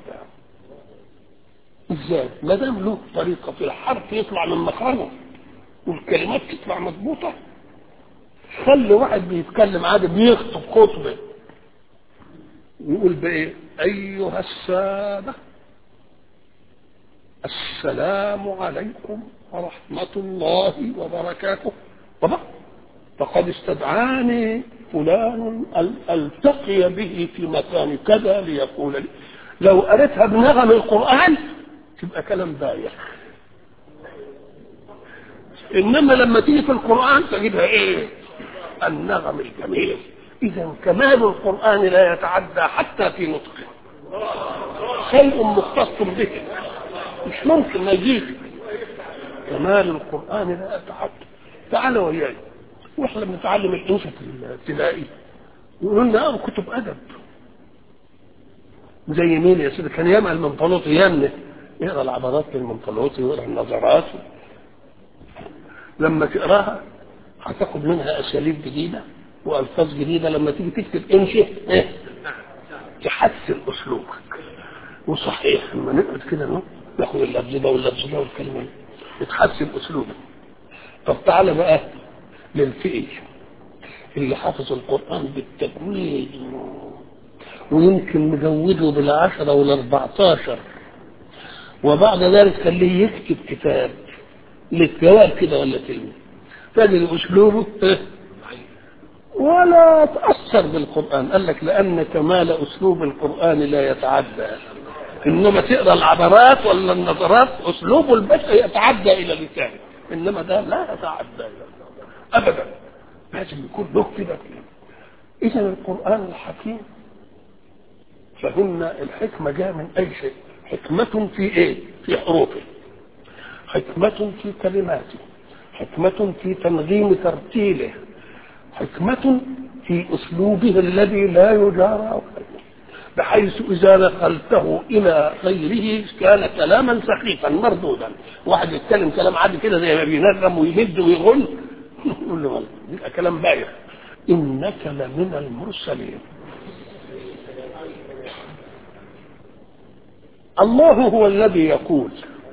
ازاي ما دام له طريقه في الحرف يطلع من مخرجه والكلمات تطلع مضبوطه خلي واحد بيتكلم عادي بيخطب خطبه يقول بايه ايها الساده السلام عليكم ورحمة الله وبركاته طبعا فقد استدعاني فلان أن ألتقي به في مكان كذا ليقول لي لو قريتها بنغم القرآن تبقى كلام بايخ إنما لما تيجي في القرآن تجدها إيه النغم الجميل إذا كمال القرآن لا يتعدى حتى في نطقه شيء مختص به مش ممكن ما يجيش كمال القرآن لا يتعدى تعال وياي واحنا بنتعلم الانشاء في الابتدائي يقولوا لنا اه كتب ادب زي مين يا سيدي كان ياما المنطلوطي يمنه يقرا العبارات للمنطلوطي ويقرا النظرات لما تقراها هتاخد منها اساليب جديده والفاظ جديده لما تيجي تكتب انشئ ايه تحسن اسلوبك وصحيح لما نقعد كده ناخد اللفظ ده واللفظ ده والكلمه يتحسن اسلوبك طب تعالى بقى للفئي اللي حافظ القرآن بالتجويد ويمكن مجوده بالعشرة والاربعتاشر وبعد ذلك خليه يكتب كتاب للجواب كده ولا كلمة تجد أسلوبه ولا تأثر بالقرآن قال لك لأن كمال أسلوب القرآن لا يتعدى إنما تقرأ العبرات ولا النظرات أسلوب البشر يتعدى إلى لسانه إنما ده لا يتعدى إلى ابدا لازم يكون له كده اذا القران الحكيم فهمنا الحكمه جاء من اي شيء حكمه في ايه في حروفه حكمه في كلماته حكمه في تنظيم ترتيله حكمه في اسلوبه الذي لا يجارى بحيث إذا نقلته إلى غيره كان كلاما سخيفا مردودا واحد يتكلم كلام عادي كده زي ما بينغم ويمد ويغن يقول له يبقى كلام بايخ انك لمن المرسلين الله هو الذي يقول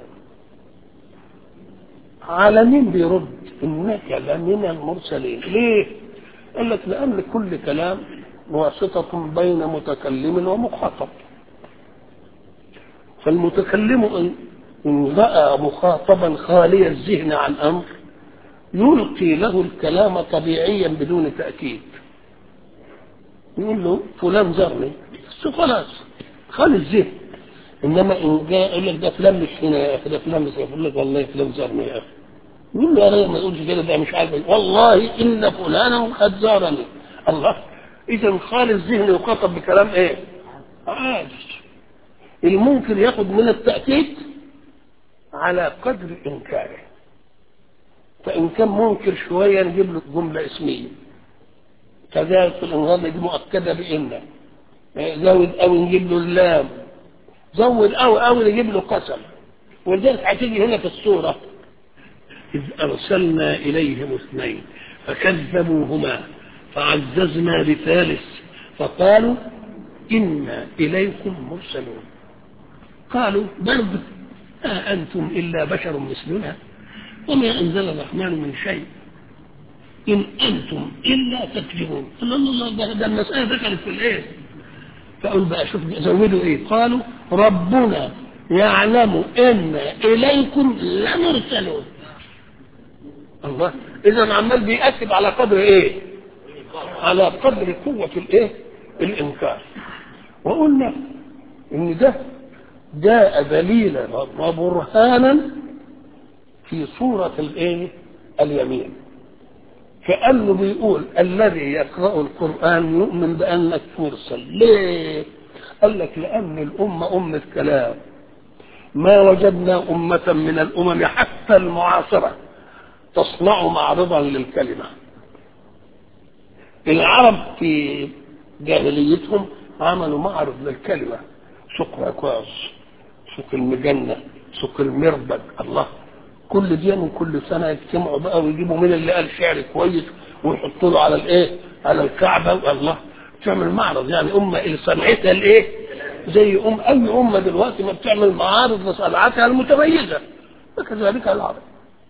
على مين بيرد انك لمن المرسلين ليه قال لك لان كل كلام واسطة بين متكلم ومخاطب فالمتكلم ان رأى مخاطبا خالي الذهن عن امر يلقي له الكلام طبيعيا بدون تأكيد يقول له فلان زرني خلاص خالي الذهن انما ان جاء يقول لك ده فلان مش هنا يا اخي ده فلان مش يقول لك والله فلان زارني يا اخي يقول له يا راجل ما تقولش كده ده مش عارف والله ان فلانا قد زارني الله اذا خالي الذهن يخاطب بكلام ايه؟ عاجز الممكن ياخد من التأكيد على قدر إنكاره فإن كان منكر شوية نجيب له جملة اسمية كذلك في الإنغام دي مؤكدة بإن زود أو نجيب له اللام زود أو أو نجيب له قسم ولذلك هتيجي هنا في السورة إذ أرسلنا إليهم اثنين فكذبوهما فعززنا بثالث فقالوا إنا إليكم مرسلون قالوا برضه آه أنتم إلا بشر مثلنا وما أنزل الرحمن من شيء إن أنتم إلا تكذبون الله الله ده المسألة دخلت في الإيه فقول بقى شوف زودوا إيه قالوا ربنا يعلم إن إليكم لمرسلون الله إذا عمال بيأكد على قدر إيه على قدر قوة الإيه الإنكار وقلنا إن ده جاء دليلا وبرهانا في صورة الإيه اليمين كأنه بيقول الذي يقرأ القرآن يؤمن بأنك مرسل ليه قال لك لأن الأمة أمة كلام ما وجدنا أمة من الأمم حتى المعاصرة تصنع معرضا للكلمة العرب في جاهليتهم عملوا معرض للكلمة سوق عكاظ سوق المجنة سوق المربد الله كل دي من كل سنة يجتمعوا بقى ويجيبوا مين اللي قال شعر كويس ويحطوا له على الايه على الكعبة الله تعمل معرض يعني أمة اللي صنعتها الايه زي أم أي أمة دلوقتي ما بتعمل معارض لصنعتها المتميزة وكذلك العرب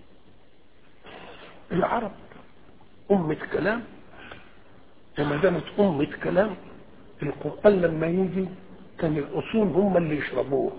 العرب أمة كلام وما دامت أمة كلام القرآن لما يجي كان الأصول هم اللي يشربوه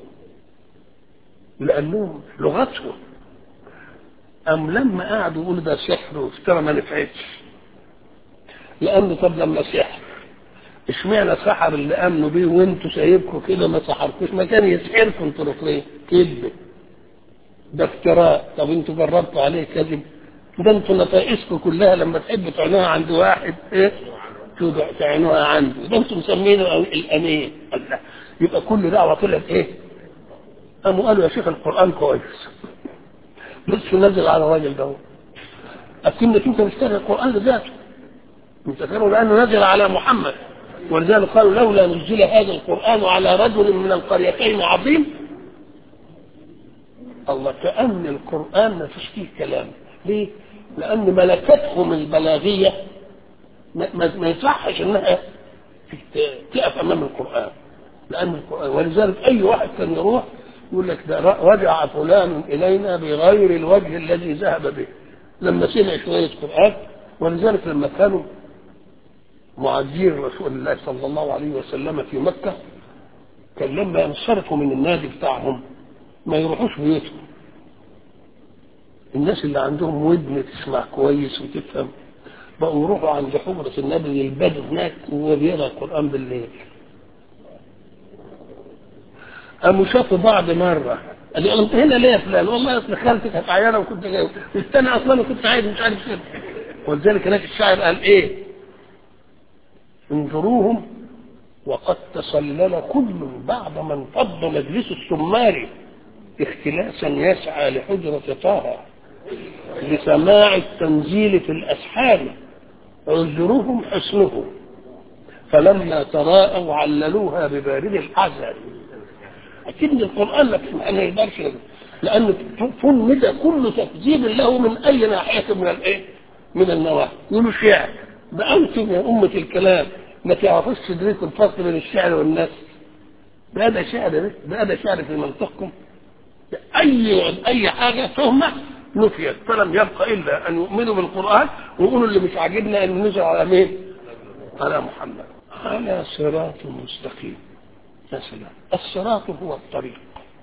لأنهم لغتهم أم لما قعدوا يقولوا ده سحر وافترى ما نفعتش لأن طب لما سحر اشمعنى سحر اللي امنوا بيه وانتوا سايبكم كده ما سحركوش ما كان يسحركم انتوا ليه كذب ده افتراء طب انتوا جربتوا عليه كذب ده انتوا نتائجكم كلها لما تحبوا تعينوها عند واحد ايه تعينوها عنده ده انتوا مسمينه الامين الله يبقى كل دعوه طلعت ايه قاموا قالوا يا شيخ القران كويس بس نزل على الراجل ده اكنك انت مشتري القران لذاته انت فاهم لانه نزل على محمد ولذلك قالوا لولا نزل هذا القران على رجل من القريتين عظيم الله كأن القرآن ما فيش فيه كلام ليه؟ لأن ملكتهم البلاغية ما, ما, ما يصحش إنها تقف أمام القرآن لأن القرآن ولذلك أي واحد كان يروح يقول لك ده رجع فلان إلينا بغير الوجه الذي ذهب به لما سمع شوية قرآن ولذلك لما كانوا معادين رسول الله صلى الله عليه وسلم في مكة كان لما ينصرفوا من النادي بتاعهم ما يروحوش بيوتهم الناس اللي عندهم ودن تسمع كويس وتفهم بقوا يروحوا عند حجرة النبي البدو هناك وهو بيقرا القرآن بالليل قاموا شافوا بعض مرة قال لي انت هنا ليه يا فلان؟ والله اصل خالتي كانت عيانه وكنت جاي والثاني اصلا كنت عايز مش عارف كده ولذلك هناك الشاعر قال ايه؟ انظروهم وقد تسلل كل بعد ما انفض مجلس السمار اختلاسا يسعى لحجرة طه لسماع التنزيل في الأسحار عذرهم حسنه فلما تراءوا عللوها ببارد الحزن أكيد القرآن لك ما يقدرش لأن فند كل تكذيب له من أي ناحية من الإيه؟ من النواحي يقولوا شعر ده أنتم يا أمة الكلام ما تعرفوش تدركوا الفرق بين الشعر والنثر ده ده شعر ده ده ده شعر في منطقكم اي اي حاجه تهمه نفيت فلم يبقى الا ان يؤمنوا بالقران ويقولوا اللي مش عاجبنا ان نزل على مين؟ على محمد على صراط مستقيم يا سلام الصراط هو الطريق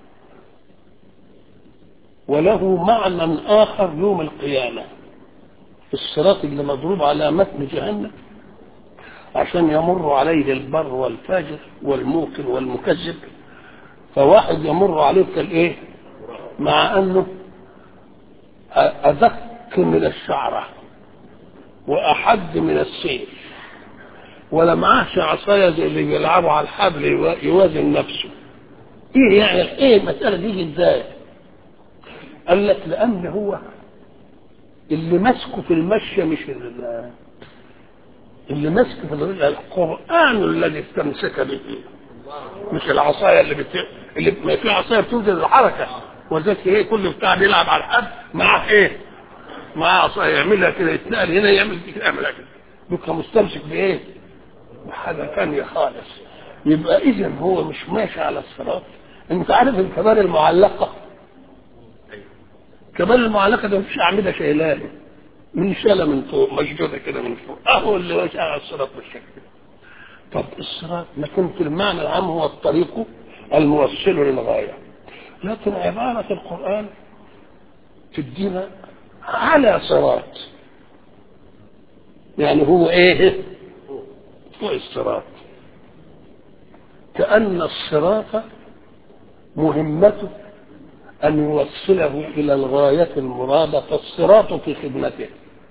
وله معنى اخر يوم القيامه الصراط اللي مضروب على متن جهنم عشان يمر عليه البر والفاجر والموقن والمكذب فواحد يمر عليه كالايه مع انه ادق من الشعره واحد من السيف ولا معاهش عصايه زي اللي بيلعبوا على الحبل يوازن نفسه ايه يعني ايه المساله دي ازاي قال لك لان هو اللي ماسكه في المشي مش اللي ماسك في القرآن الذي استمسك به مش العصاية اللي بت... اللي ما في عصاية بتوجد الحركة وذلك ايه كل بتاع بيلعب على الحد معاه ايه؟ معاه عصايه يعملها كده يتنقل هنا يعمل كده يعملها كده يبقى مستمسك بايه؟ بحاجه ثانيه خالص يبقى اذا هو مش ماشي على الصراط انت عارف الكبار المعلقه كبار المعلقه ده مفيش اعمده شايلاه من شاله من فوق مشدوده كده من فوق اهو اللي ماشي على الصراط بالشكل ده طب الصراط لكن في المعنى العام هو الطريق الموصل للغايه لكن عباره القران تدينا على صراط يعني هو ايه فوق الصراط كأن الصراط مهمته أن يوصله إلى الغاية المرادة فالصراط في خدمته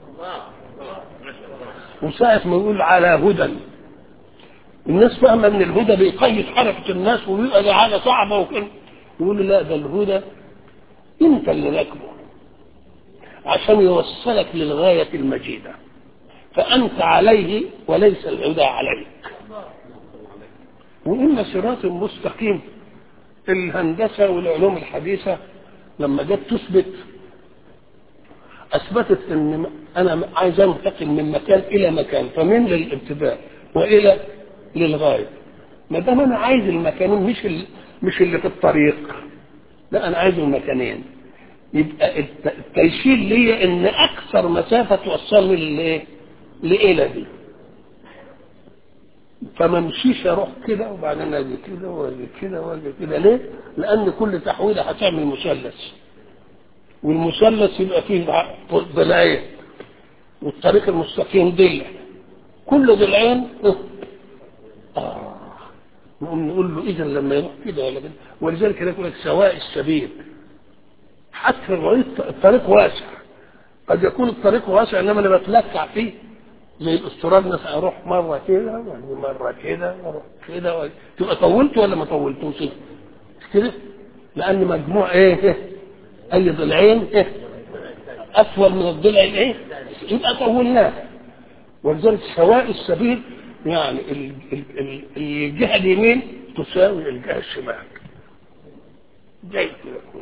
وساعة ما يقول على هدى الناس فاهمة أن الهدى بيقيد حركة الناس ويبقى ده حاجة صعبة وكده يقول لا ده الهدى أنت اللي راكبه عشان يوصلك للغاية المجيدة فأنت عليه وليس الهدى عليك وإن صراط مستقيم الهندسة والعلوم الحديثة لما جت تثبت أثبتت أن أنا عايز أنتقل من مكان إلى مكان فمن للابتداء وإلى للغاية ما دام أنا عايز المكانين مش ال... مش اللي في الطريق لا أنا عايز المكانين يبقى التيسير ليا ان اكثر مسافه توصلني للايه؟ لإلى دي فما امشيش اروح كده وبعدين اجي كده واجي كده واجي كده ليه؟ لان كل تحويله هتعمل مثلث والمثلث يبقى فيه ضلعين والطريق المستقيم ضلع كل ضلعين اه نقوم نقول له اذا لما يروح كده ولا كده ولذلك يقول لك سواء السبيل حتى الطريق واسع قد يكون الطريق واسع انما انا بتلكع فيه زي الاستراد مثلا اروح مره كده مره كده واروح كده تبقى طولت ولا ما طولتوش مش كده لان مجموع ايه اي ضلعين ايه اطول من الضلع الايه يبقى طولناه ولذلك سواء السبيل يعني الجهه اليمين تساوي الجهه الشمال جاي كده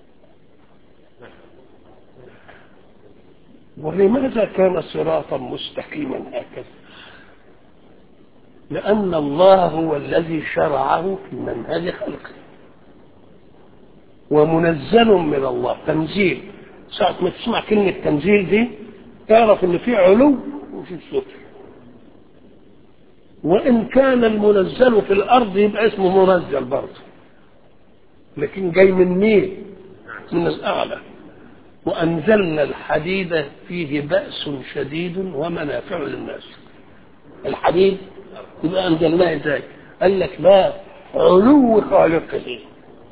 ولماذا كان صراطا مستقيما هكذا لأن الله هو الذي شرعه في منهج خلقه ومنزل من الله تنزيل ساعة ما تسمع كلمة تنزيل دي تعرف ان في علو وفي سفل وان كان المنزل في الارض يبقى اسمه منزل برضه لكن جاي من مين من الاعلى وأنزلنا الحديد فيه بأس شديد ومنافع للناس الحديد يبقى أنزلناه إزاي؟ قال لك لا علو خالقه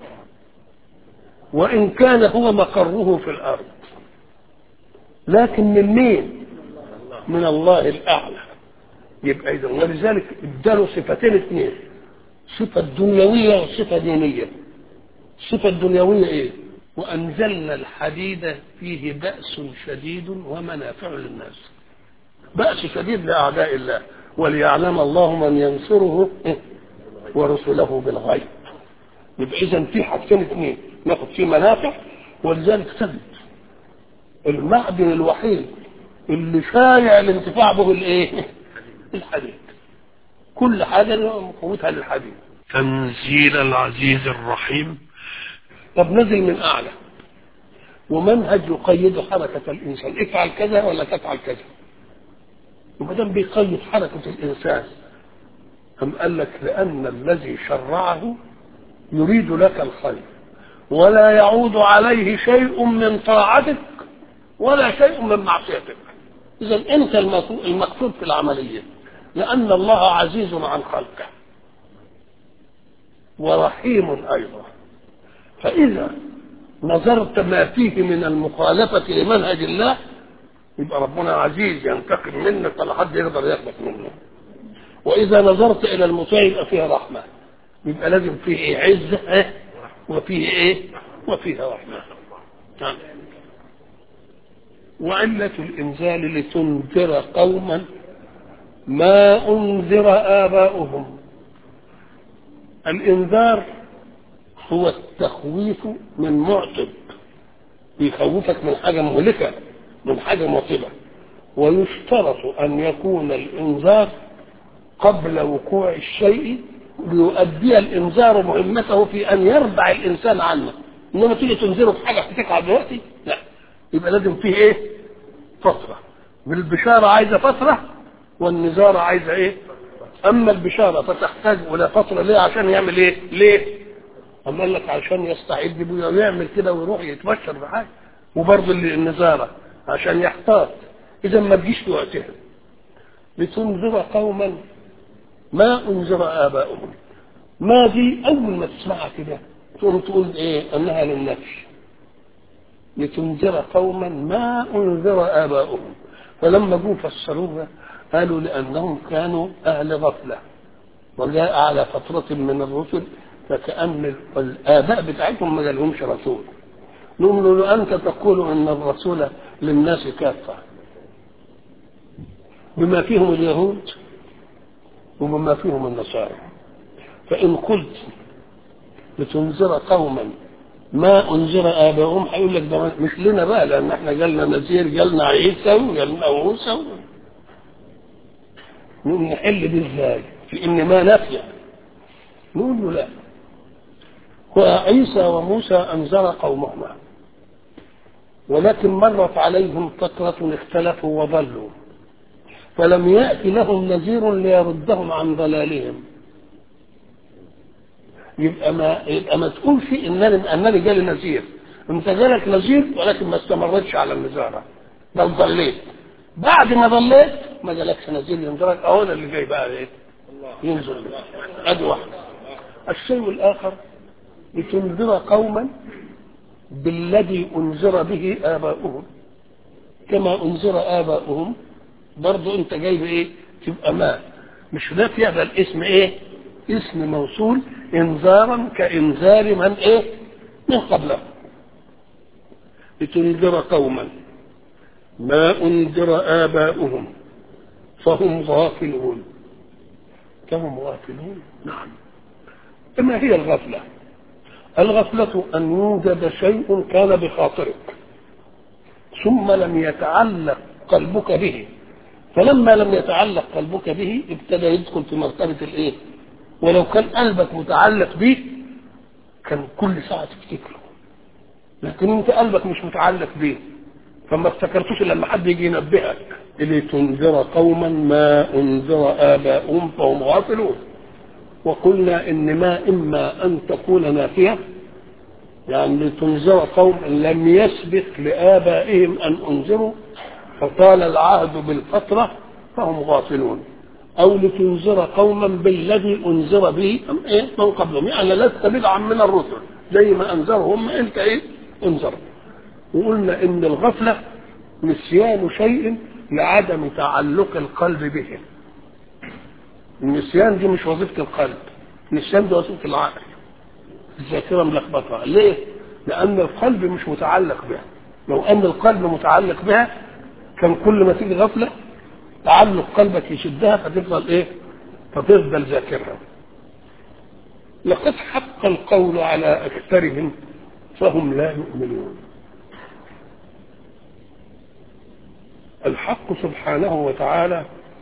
وإن كان هو مقره في الأرض لكن من مين؟ من الله الأعلى يبقى إذا ولذلك اداله صفتين اثنين صفة دنيوية وصفة دينية الصفة الدنيوية إيه؟ وأنزلنا الحديد فيه بأس شديد ومنافع للناس بأس شديد لأعداء الله وليعلم الله من ينصره ورسله بالغيب يبقى إذا في حاجتين اثنين ناخد فيه منافع ولذلك ثبت المعدن الوحيد اللي شايع الانتفاع به الايه؟ الحديد كل حاجه قوتها للحديد تنزيل العزيز الرحيم طب نزل من اعلى ومنهج يقيد حركة الإنسان افعل كذا ولا تفعل كذا وما دام بيقيد حركة الإنسان أم قال لك لأن الذي شرعه يريد لك الخير ولا يعود عليه شيء من طاعتك ولا شيء من معصيتك إذا أنت المقصود في العملية لأن الله عزيز عن خلقه ورحيم أيضا فإذا نظرت ما فيه من المخالفة لمنهج الله يبقى ربنا عزيز ينتقم منك ولا حد يقدر ياخدك منه وإذا نظرت إلى المطيع يبقى فيها رحمة يبقى لازم فيه إيه عزة إيه؟ وفيه إيه وفيها رحمة نعم. وعلة الإنزال لتنذر قوما ما أنذر آباؤهم الإنذار هو التخويف من معتب يخوفك من حاجة مهلكة من حاجة مطلة ويشترط أن يكون الإنذار قبل وقوع الشيء ليؤدي الإنذار مهمته في أن يربع الإنسان عنه إنما تيجي تنذره بحاجة هتقع دلوقتي لا يبقى لازم فيه إيه؟ فترة والبشارة عايزة فترة والنذارة عايزة إيه؟ أما البشارة فتحتاج إلى فترة ليه عشان يعمل إيه؟ ليه؟ أما قال لك عشان يستعد بيه ويعمل كده ويروح يتبشر بحاجة وبرضه النزارة عشان يحتاط إذا ما تجيش في وقتها لتنذر قوما ما أنذر آباؤهم ما دي أول ما تسمعها كده تقوم تقول إيه أنها للنفي لتنذر قوما ما أنذر آباؤهم فلما جو فسروها قالوا لأنهم كانوا أهل غفلة وجاء على فترة من الرسل فكأن الآباء بتاعتهم ما لهمش رسول نقول له أنت تقول أن الرسول للناس كافة بما فيهم اليهود وبما فيهم النصارى فإن قلت لتنذر قوما ما أنذر آباؤهم هيقول لك ده مش لنا بقى لأن احنا جالنا نذير جالنا عيسى وجالنا موسى نقول نحل دي ازاي؟ في إن ما نافية نقول له لا وعيسى وموسى أنذر قومهما ولكن مرت عليهم فترة اختلفوا وضلوا فلم يأتي لهم نذير ليردهم عن ضلالهم يبقى ما يبقى ما تقولش انني انني جالي نذير انت جالك نذير ولكن ما استمرتش على النذاره بل ضليت بعد ما ضليت ما جالكش نذير ينذرك اهو ده اللي جاي بقى ايه ينزل ادي واحده الشيء الاخر لتنذر قوما بالذي انذر به اباؤهم كما انذر اباؤهم برضه انت جايب ايه تبقى ما مش نافيه ده الاسم ايه اسم موصول انذارا كانذار من ايه من قبله لتنذر قوما ما انذر اباؤهم فهم غافلون فهم غافلون نعم ما هي الغفله الغفله ان يوجد شيء كان بخاطرك ثم لم يتعلق قلبك به فلما لم يتعلق قلبك به ابتدى يدخل في مرتبة الايه ولو كان قلبك متعلق به كان كل ساعة تفتكره لكن انت قلبك مش متعلق به فما افتكرتوش لما حد يجي ينبهك اللي تنذر قوما ما انذر اباؤهم فهم غافلون وقلنا ان ما اما ان تكون نافيه يعني لتنذر قوم لم يسبق لابائهم ان انذروا فطال العهد بالفترة فهم غافلون أو لتنذر قوما بالذي أنذر به إيه من قبلهم يعني لست بدعا من الرسل زي ما أنذرهم أنت إيه انذر وقلنا إن الغفلة نسيان شيء لعدم تعلق القلب به النسيان دي مش وظيفة القلب النسيان دي وظيفة العقل الذاكرة ملخبطة ليه؟ لأن القلب مش متعلق بها لو أن القلب متعلق بها كان كل ما تيجي غفلة تعلق قلبك يشدها فتفضل ايه فتفضل ذاكرها لقد حق القول على اكثرهم فهم لا يؤمنون الحق سبحانه وتعالى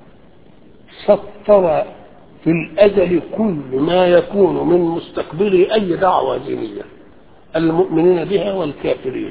سطر في الازل كل ما يكون من مستقبل اي دعوه دينيه المؤمنين بها والكافرين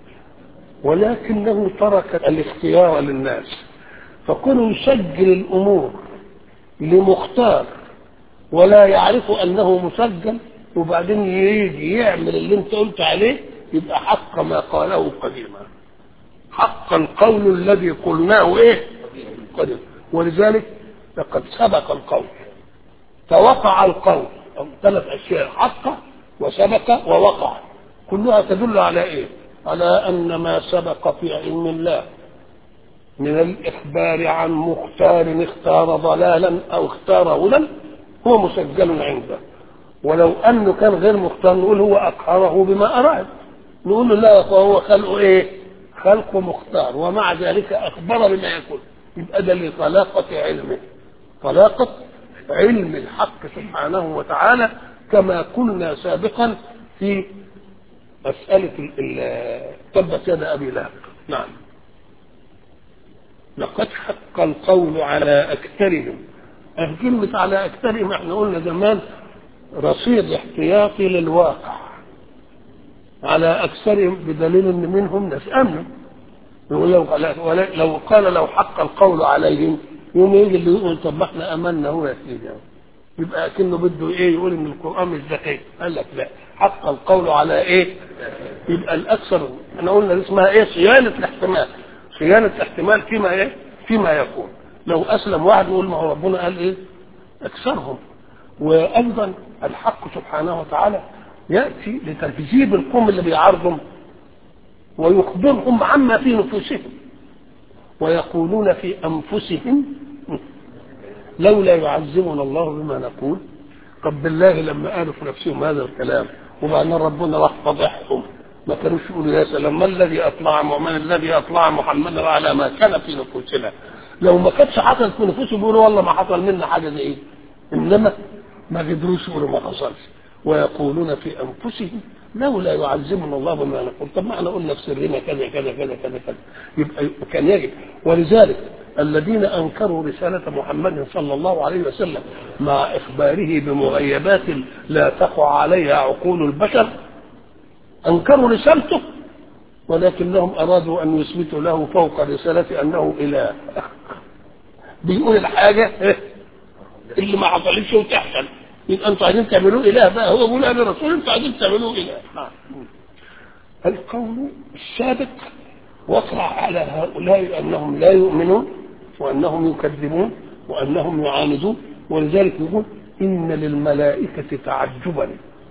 ولكنه ترك الاختيار للناس فكونه يسجل الامور لمختار ولا يعرف انه مسجل وبعدين يجي يعمل اللي انت قلت عليه يبقى حق ما قاله قديما حق القول الذي قلناه ايه قديما ولذلك لقد سبق القول فوقع القول ثلاث اشياء حق وسبق ووقع كلها تدل على ايه على ان ما سبق في علم الله من الاخبار عن مختار اختار ضلالا او اختار هدى هو مسجل عنده ولو انه كان غير مختار نقول هو اقهره بما اراد نقول له لا فهو خلقه ايه خلقه مختار ومع ذلك اخبر بما يكون يبقى ده لطلاقه علمه طلاقه علم الحق سبحانه وتعالى كما قلنا سابقا في مسألة ال- ال- تبت يد أبي لهب نعم لقد حق القول على أكثرهم أه كلمة على أكثرهم احنا قلنا زمان رصيد احتياطي للواقع على أكثرهم بدليل أن منهم ناس أمنوا يقول لو لو قال لو حق القول عليهم يوم يجي اللي يقول طب ما احنا امنا هو يا سيدي يبقى كأنه بده ايه يقول ان القران مش ذكي قال لك لا حق القول على ايه يبقى الاكثر احنا قلنا دي اسمها ايه صيانه الاحتمال صيانه الاحتمال فيما ايه فيما يكون لو اسلم واحد يقول ما هو ربنا قال ايه اكثرهم وايضا الحق سبحانه وتعالى ياتي لتكذيب القوم اللي بيعارضهم ويخبرهم عما في نفوسهم ويقولون في انفسهم لولا يعذبنا الله بما نقول طب بالله لما قالوا في نفسهم هذا الكلام وبعدين ربنا راح فضحهم ما كانوش يقولوا يا سلام ما الذي اطلع ومن الذي اطلع محمدا على ما كان في نفوسنا لو ما كانتش حصلت في نفوسهم يقولوا والله ما حصل منا حاجه زي ايه انما ما قدروش يقولوا ما حصلش ويقولون في انفسهم لولا يعذبنا الله بما نقول طب ما احنا قلنا في سرنا كذا كذا كذا كذا كذا يبقى كان يجب ولذلك الذين انكروا رساله محمد صلى الله عليه وسلم مع اخباره بمغيبات لا تقع عليها عقول البشر انكروا رسالته ولكنهم ارادوا ان يثبتوا له فوق رسالته انه اله بيقول الحاجه اللي ما حصلتش وتحصل يبقى انتوا عايزين تعملوه اله بقى هو بيقول انا رسول انتوا عايزين تعملوه اله القول السابق وقع على هؤلاء انهم لا يؤمنون وانهم يكذبون وانهم يعاندون ولذلك يقول ان للملائكه تعجبا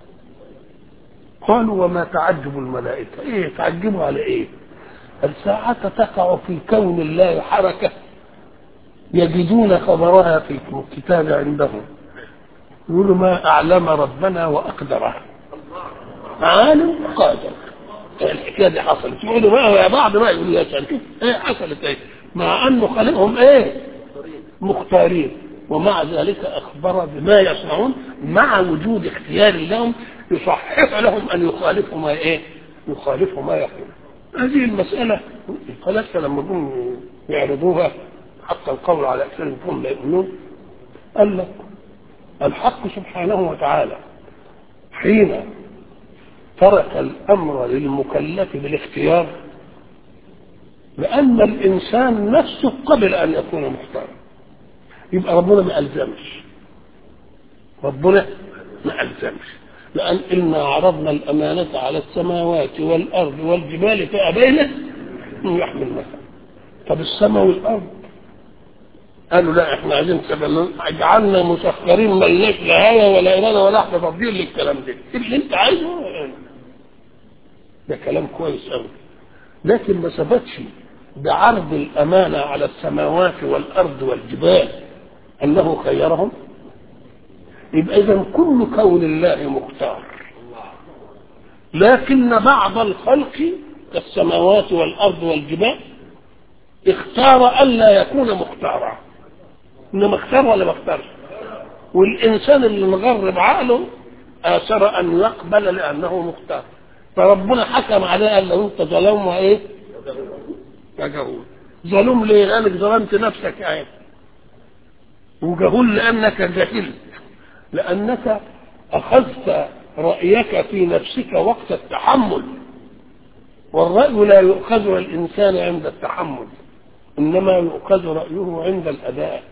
قالوا وما تعجب الملائكه ايه تعجبوا على ايه الساعة تقع في كون الله حركة يجدون خبرها في الكتاب عندهم يقولوا ما أعلم ربنا وأقدره عالم قادر الحكاية دي حصلت يقولوا ما يا بعض ما يقولوا يا سلام ايه حصلت ايه مع أنه خلقهم ايه مختارين ومع ذلك أخبر بما يصنعون مع وجود اختيار لهم يصحح لهم أن يخالفوا ما ايه يخالفوا ما يقول هذه المسألة الفلاسفة لما جم يعرضوها حق القول على أكثرهم فهم لا يؤمنون قال لك الحق سبحانه وتعالى حين ترك الامر للمكلف بالاختيار لان الانسان نفسه قبل ان يكون مختارا يبقى ربنا ما الزمش ربنا ما الزمش لان انا عرضنا الامانه على السماوات والارض والجبال فابين ان يحمل مثلا طب السماء والارض قالوا لا احنا عايزين كده اجعلنا مسخرين ملناش لا هوا ولا اراده ولا احنا فاضيين للكلام ده اللي انت عايزه ده كلام كويس قوي لكن ما ثبتش بعرض الامانه على السماوات والارض والجبال انه خيرهم يبقى اذا كل كون الله مختار لكن بعض الخلق كالسماوات والارض والجبال اختار الا يكون مختارا انما اختار ولا ما اختارش والانسان اللي مغرب عقله اثر ان يقبل لانه مختار فربنا حكم عليه قال له انت ظلم وايه؟ جهول ظلوم ليه؟ لانك ظلمت نفسك يعني وجهول لانك جهلت لانك اخذت رايك في نفسك وقت التحمل والراي لا يؤخذ الانسان عند التحمل انما يؤخذ رايه عند الاداء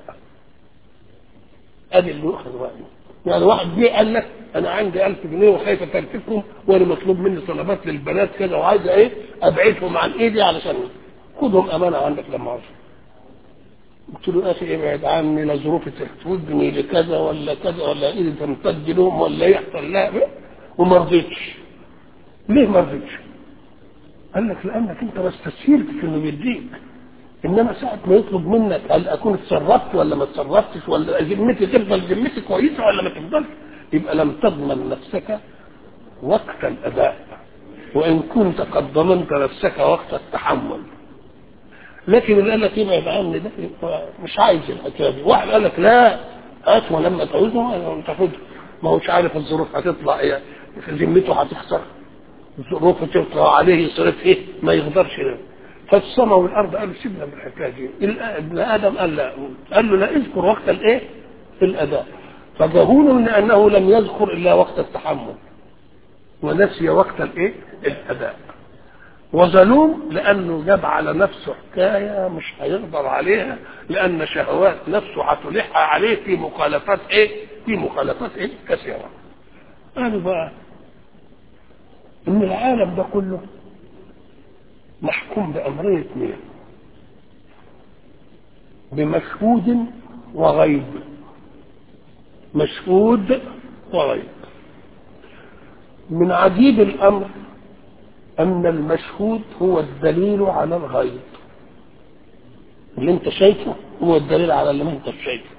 ادي اللي يؤخذ رايه يعني واحد جه قال لك انا عندي 1000 جنيه وخايف اترككم وانا مطلوب مني طلبات للبنات كده وعايز ايه ابعدهم عن ايدي علشان خدهم امانه عندك لما عاوز قلت له يا اخي ابعد عني لا ظروفي تحتوجني لكذا ولا كذا ولا ايدي تمتد لهم ولا يحصل لا وما رضيتش ليه ما رضيتش؟ قال لك لانك انت ما استسهلتش انه يديك انما ساعه ما يطلب منك هل اكون اتصرفت ولا ما اتصرفتش ولا ذمتي تفضل ذمتي كويسه ولا ما تفضلش يبقى لم تضمن نفسك وقت الاداء وان كنت قد ضمنت نفسك وقت التحمل لكن اللي قال لك ابعد عني ده مش عايز الحكايه دي واحد قال لك لا هات ولما تعوزه تاخده ما هوش عارف الظروف هتطلع ايه ذمته هتخسر ظروف تطلع عليه يصرف ايه ما يقدرش له فالسماء والارض قالوا سيبنا من الحكايه دي ابن ادم قال لا قال له لا اذكر وقت الايه الاداء فجهول لانه لم يذكر الا وقت التحمل ونسي وقت الايه الاداء وظلوم لانه جاب على نفسه حكايه مش هيقدر عليها لان شهوات نفسه هتلح عليه في مخالفات ايه في مخالفات ايه كثيره قالوا بقى ان العالم ده كله محكوم بامرين اثنين بمشهود وغيب مشهود وغيب من عجيب الامر ان المشهود هو الدليل على الغيب اللي انت شايفه هو الدليل على اللي ما انت شايفه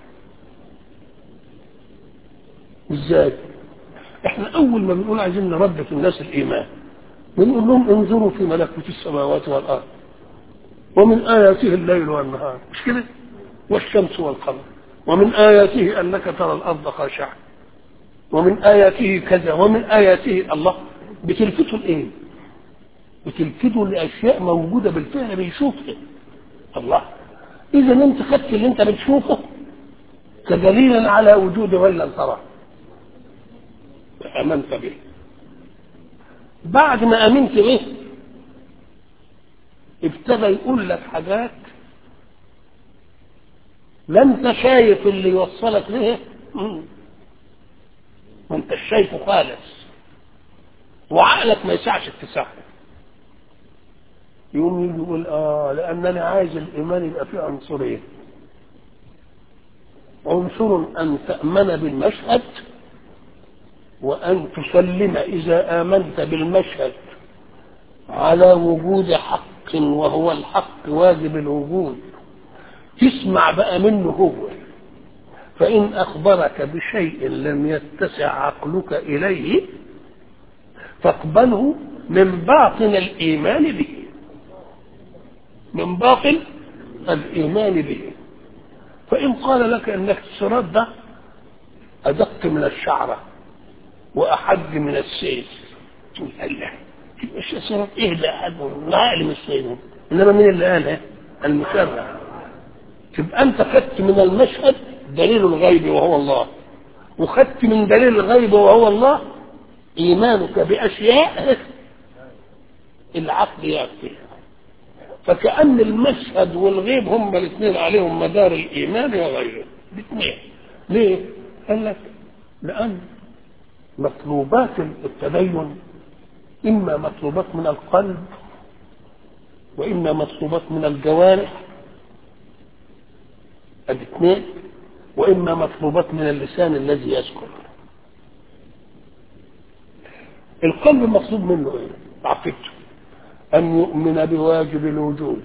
ازاي احنا اول ما بنقول عايزين نربي في الناس الايمان بنقول لهم انظروا في ملكوت السماوات والارض ومن اياته الليل والنهار مش كده والشمس والقمر ومن اياته انك ترى الارض خاشعه ومن اياته كذا ومن اياته الله بتلفتوا الايه بتلفتوا لاشياء موجوده بالفعل بيشوفها الله اذا انت خدت اللي انت بتشوفه كدليل على وجود ولا تراه امنت به بعد ما امنت به ابتدى يقول لك حاجات لا انت شايف اللي يوصلك له ما انت شايفه خالص وعقلك ما يسعش اتساعه يقوم يجي يقول اه لانني عايز الايمان يبقى فيه عنصرين عنصر ان تامن بالمشهد وأن تسلم إذا آمنت بالمشهد على وجود حق وهو الحق واجب الوجود تسمع بقى منه هو فإن أخبرك بشيء لم يتسع عقلك إليه فاقبله من باطن الإيمان به من باطن الإيمان به فإن قال لك أنك الصراط ده أدق من الشعرة وأحد من السيف تقول الله مش صراط إيه ده أحد من عقل من السيف إنما مين اللي قالها؟ المشرع تبقى أنت خدت من المشهد دليل الغيب وهو الله وخدت من دليل الغيب وهو الله إيمانك بأشياء العقل يأتي فكأن المشهد والغيب هم الاثنين عليهم مدار الإيمان وغيره الاثنين ليه؟ قال لك لأن مطلوبات التدين إما مطلوبات من القلب وإما مطلوبات من الجوارح الاثنين وإما مطلوبات من اللسان الذي يذكر القلب مطلوب منه ايه عقيدته ان يؤمن بواجب الوجود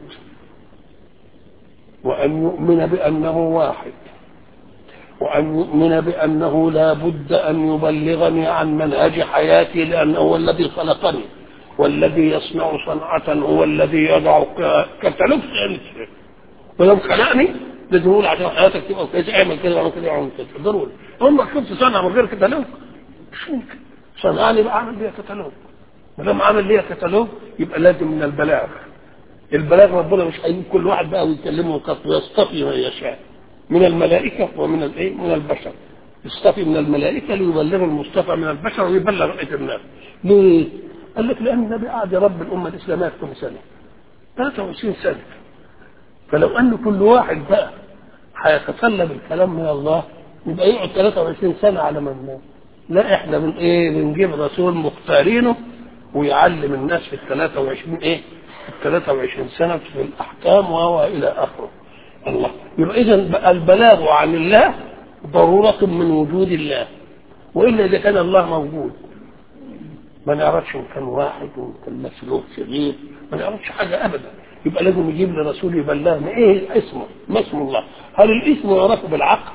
وان يؤمن بانه واحد وان يؤمن بانه لا بد ان يبلغني عن منهج حياتي لانه هو الذي خلقني والذي يصنع صنعة هو الذي يضع كتالوج ولو خلقني لازم يقول عشان حياتك تبقى كويسه اعمل كده واعمل كده واعمل كده ضروري هم كنت صنع من غير كتالوج مش ممكن صنعني بقى عامل ليها كتالوج ما دام عامل ليها كتالوج يبقى لازم من البلاغ البلاغ ربنا مش هيجيب كل واحد بقى ويكلمه ويصطفي من يشاء من الملائكه ومن الايه من البشر يصطفي من الملائكه ليبلغ المصطفى من البشر ويبلغ بقيه الناس ليه؟ قال لك لان النبي قعد يربي الامه الاسلاميه كم سنه 23 سنه فلو ان كل واحد بقى هيتسلم الكلام من الله يبقى يقعد 23 سنه على من لا احنا من ايه بنجيب رسول مختارينه ويعلم الناس في ال 23 ايه في ال 23 سنه في الاحكام وهو الى اخره الله يبقى اذا بقى البلاغ عن الله ضروره من وجود الله والا اذا كان الله موجود ما نعرفش ان كان واحد وان كان مسلوك شرير ما نعرفش حاجه ابدا يبقى لازم يجيب لي رسول يبلغنا ايه اسمه ما اسم الله هل الاسم يعرفه بالعقل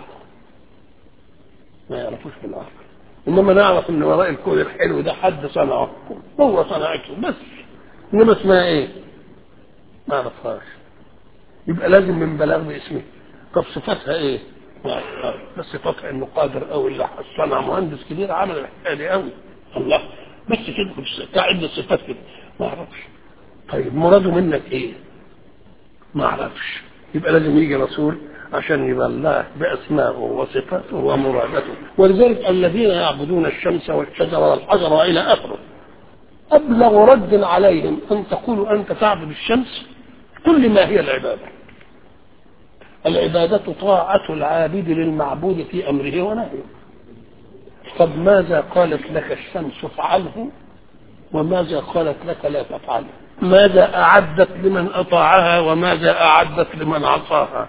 ما يعرفوش بالعقل انما نعرف ان وراء الكون الحلو ده حد صنعه هو صنعته بس انما اسمها ايه ما نعرفهاش يبقى لازم من بلاغ باسمه طب صفاتها ايه بس فاكر انه قادر قوي اللي صنع مهندس كبير عمل الحكايه دي قوي الله بس كده بتاع عده صفات كده ما اعرفش طيب مراده منك ايه؟ ما اعرفش يبقى لازم يجي رسول عشان يبلغ باسمائه وصفاته ومرادته ولذلك الذين يعبدون الشمس والشجر والحجر والى اخره ابلغ رد عليهم ان تقولوا انت تعبد الشمس كل ما هي العباده العبادة طاعة العابد للمعبود في أمره ونهيه طب ماذا قالت لك الشمس افعله وماذا قالت لك لا تفعله ماذا أعدت لمن أطاعها وماذا أعدت لمن عصاها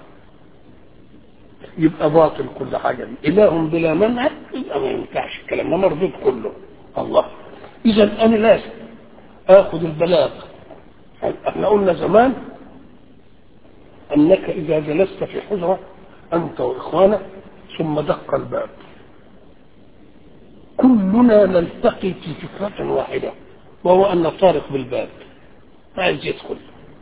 يبقى باطل كل حاجة دي إله بلا منع يبقى ما ينفعش الكلام ده مردود كله الله إذا أنا لازم آخذ البلاغ احنا قلنا زمان أنك إذا جلست في حجرة أنت وإخوانك ثم دق الباب كلنا نلتقي في فكرة واحدة وهو أن طارق بالباب عايز يدخل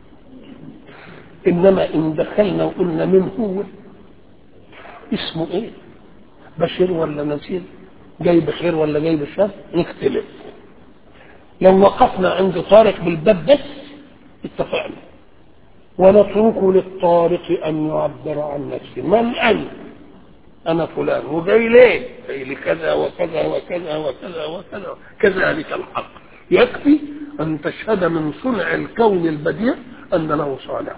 إنما إن دخلنا وقلنا من هو اسمه إيه بشير ولا نذير جاي بخير ولا جاي بشر نختلف لو وقفنا عند طارق بالباب بس اتفقنا ونترك للطارق ان يعبر عن نفسه من انت انا فلان وجاي ليه جاي لكذا وكذا وكذا وكذا وكذا كذلك الحق يكفي ان تشهد من صنع الكون البديع ان له صانع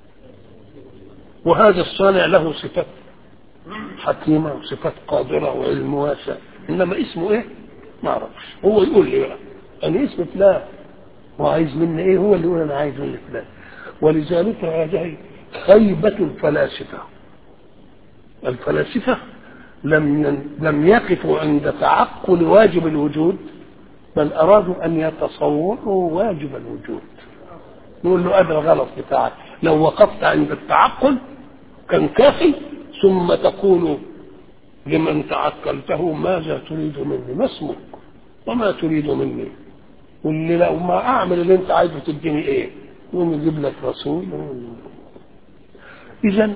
وهذا الصانع له صفات حكيمه وصفات قادره وعلم واسع انما اسمه ايه ما اعرفش هو يقول لي بقى انا اسمي فلان وعايز مني ايه هو اللي يقول انا عايز مني فلان ولذلك هذه خيبة الفلاسفة الفلاسفة لم لم يقفوا عند تعقل واجب الوجود بل أرادوا أن يتصوروا واجب الوجود نقول له هذا الغلط بتاعك لو وقفت عند التعقل كان كافي ثم تقول لمن تعقلته ماذا تريد مني ما اسمك وما تريد مني واللي لو ما اعمل اللي انت عايزه تديني ايه يقوم يجيب لك رسول اذا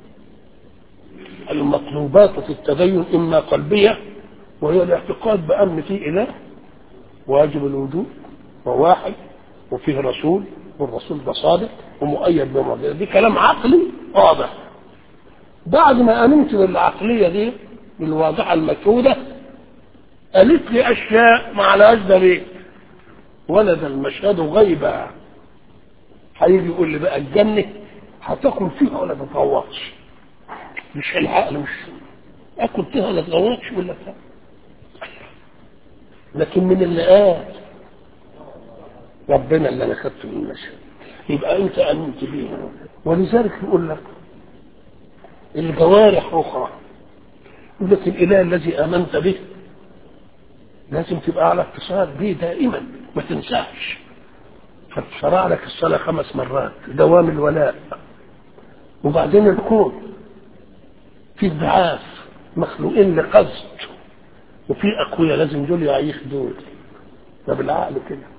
المطلوبات في التدين اما قلبيه وهي الاعتقاد بان في اله واجب الوجود وواحد وفيه رسول والرسول ده صادق ومؤيد بمعجزه دي كلام عقلي واضح بعد ما امنت بالعقليه دي بالواضحه المشهوده قالت لي اشياء ما عليهاش دليل ولد المشهد غيبا هيجي يقول لي بقى الجنه هتاكل فيها ولا تتغوطش مش العقل مش اكل فيها ولا تتغوطش ولا لا لكن من اللي قال ربنا اللي انا خدته من المشهد يبقى انت امنت بيه ولذلك يقول لك الجوارح اخرى يقول لك الاله الذي امنت به لازم تبقى على اتصال به دائما ما تنساش فشرع لك الصلاة خمس مرات دوام الولاء وبعدين الكون في ضعاف مخلوقين لقصد وفي أقوياء لازم دول يعيش دول ده بالعقل كده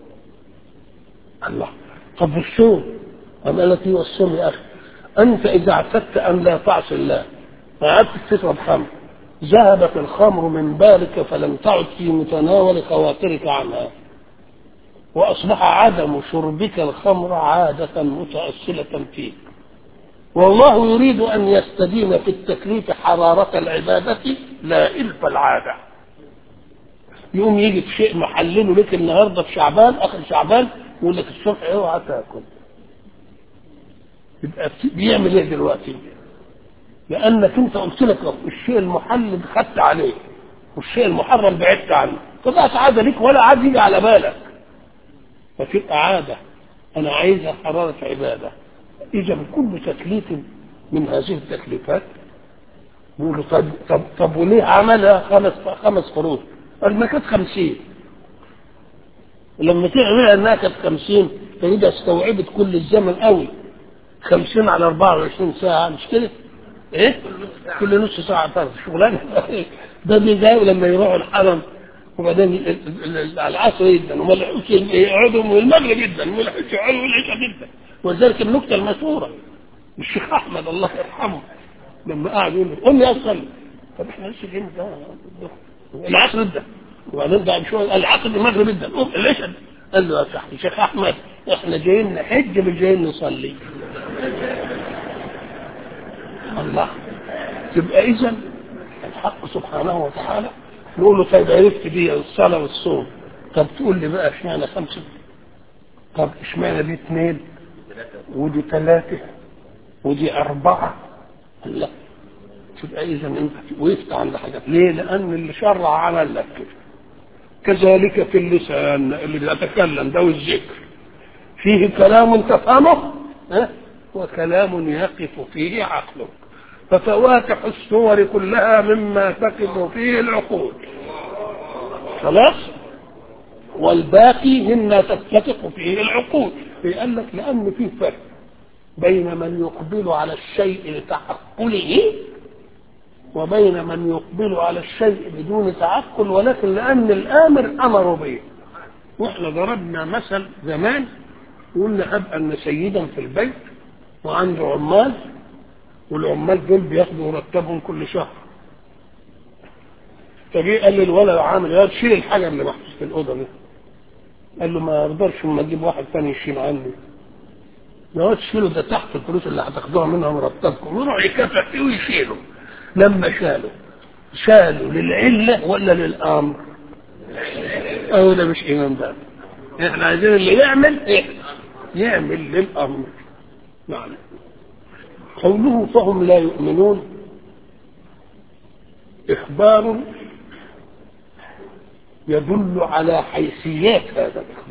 الله طب والصوم أما التي والصوم يا أخي أنت إذا اعتدت أن لا تعصي الله فقعدت تشرب خمر ذهبت الخمر من بالك فلم تعد في متناول خواطرك عنها وأصبح عدم شربك الخمر عادة متأصلة فيك والله يريد أن يستدين في التكليف حرارة العبادة لا إلف العادة يقوم يجي في شيء محلله لك النهارده في شعبان اخر شعبان يقول لك الصبح اوعى تاكل يبقى بيعمل ايه دلوقتي؟ لانك انت قلت لك الشيء المحلل خدت عليه والشيء المحرم بعدت عنه فبقت عاده ليك ولا عاد يجي على بالك فتبقى عاده انا عايزها حراره عباده اذا كل تكليف من هذه التكليفات يقولوا طب طب طب وليه عملها خمس خمس فروض؟ قال ما كانت خمسين لما تعملها انها كانت خمسين فإذا استوعبت كل الزمن قوي خمسين على 24 ساعة مش كده؟ ايه؟ كل نص ساعة فرض شغلانة ده بيجاوا لما يروحوا الحرم وبعدين العصر جدا وما لحقوش يقعدوا من المغرب جدا وما لحقوش يقعدوا العشاء جدا ولذلك النكتة المشهورة الشيخ أحمد الله يرحمه لما قعد يقول له قول لي اصلي طب احنا لسه جايين ده العصر ده وبعدين بعد شويه العصر المغرب ده قوم العشاء قال له يا صاحبي شيخ احمد احنا جايين نحج مش جايين نصلي الله يبقى اذا الحق سبحانه وتعالى نقول له طيب عرفت دي الصلاه والصوم طب تقول لي بقى اشمعنى خمسه طب اشمعنى دي اثنين ودي ثلاثه ودي اربعه لا تبقى اذا انت وقفت عند حاجات ليه؟ لان اللي شرع عمل لك كده كذلك في اللسان اللي بيتكلم ده والذكر فيه كلام تفهمه ها؟ وكلام يقف فيه عقلك ففواتح الصور كلها مما تقف فيه العقول خلاص والباقي مما تتفق فيه العقول قال لك لان فيه فرق بين من يقبل على الشيء لتعقله وبين من يقبل على الشيء بدون تعقل ولكن لان الامر امر به واحنا ضربنا مثل زمان قلنا ابقى ان سيدا في البيت وعنده عمال والعمال دول بياخدوا مرتبهم كل شهر فجي قال للولد عامل يا شيل الحاجه اللي محطوط في الاوضه دي قال له ما اقدرش اما اجيب واحد ثاني يشيل عني يا واد شيله ده تحت الفلوس اللي هتاخدوها منها مرتبكم ويروح يكافح فيه ويشيله لما شالوا شالوا للعله ولا للامر؟ أو ده مش ايمان بقى احنا عايزين اللي يعمل ايه؟ يعمل للامر معنى قوله فهم لا يؤمنون إخبار يدل على حيثيات هذا الإخبار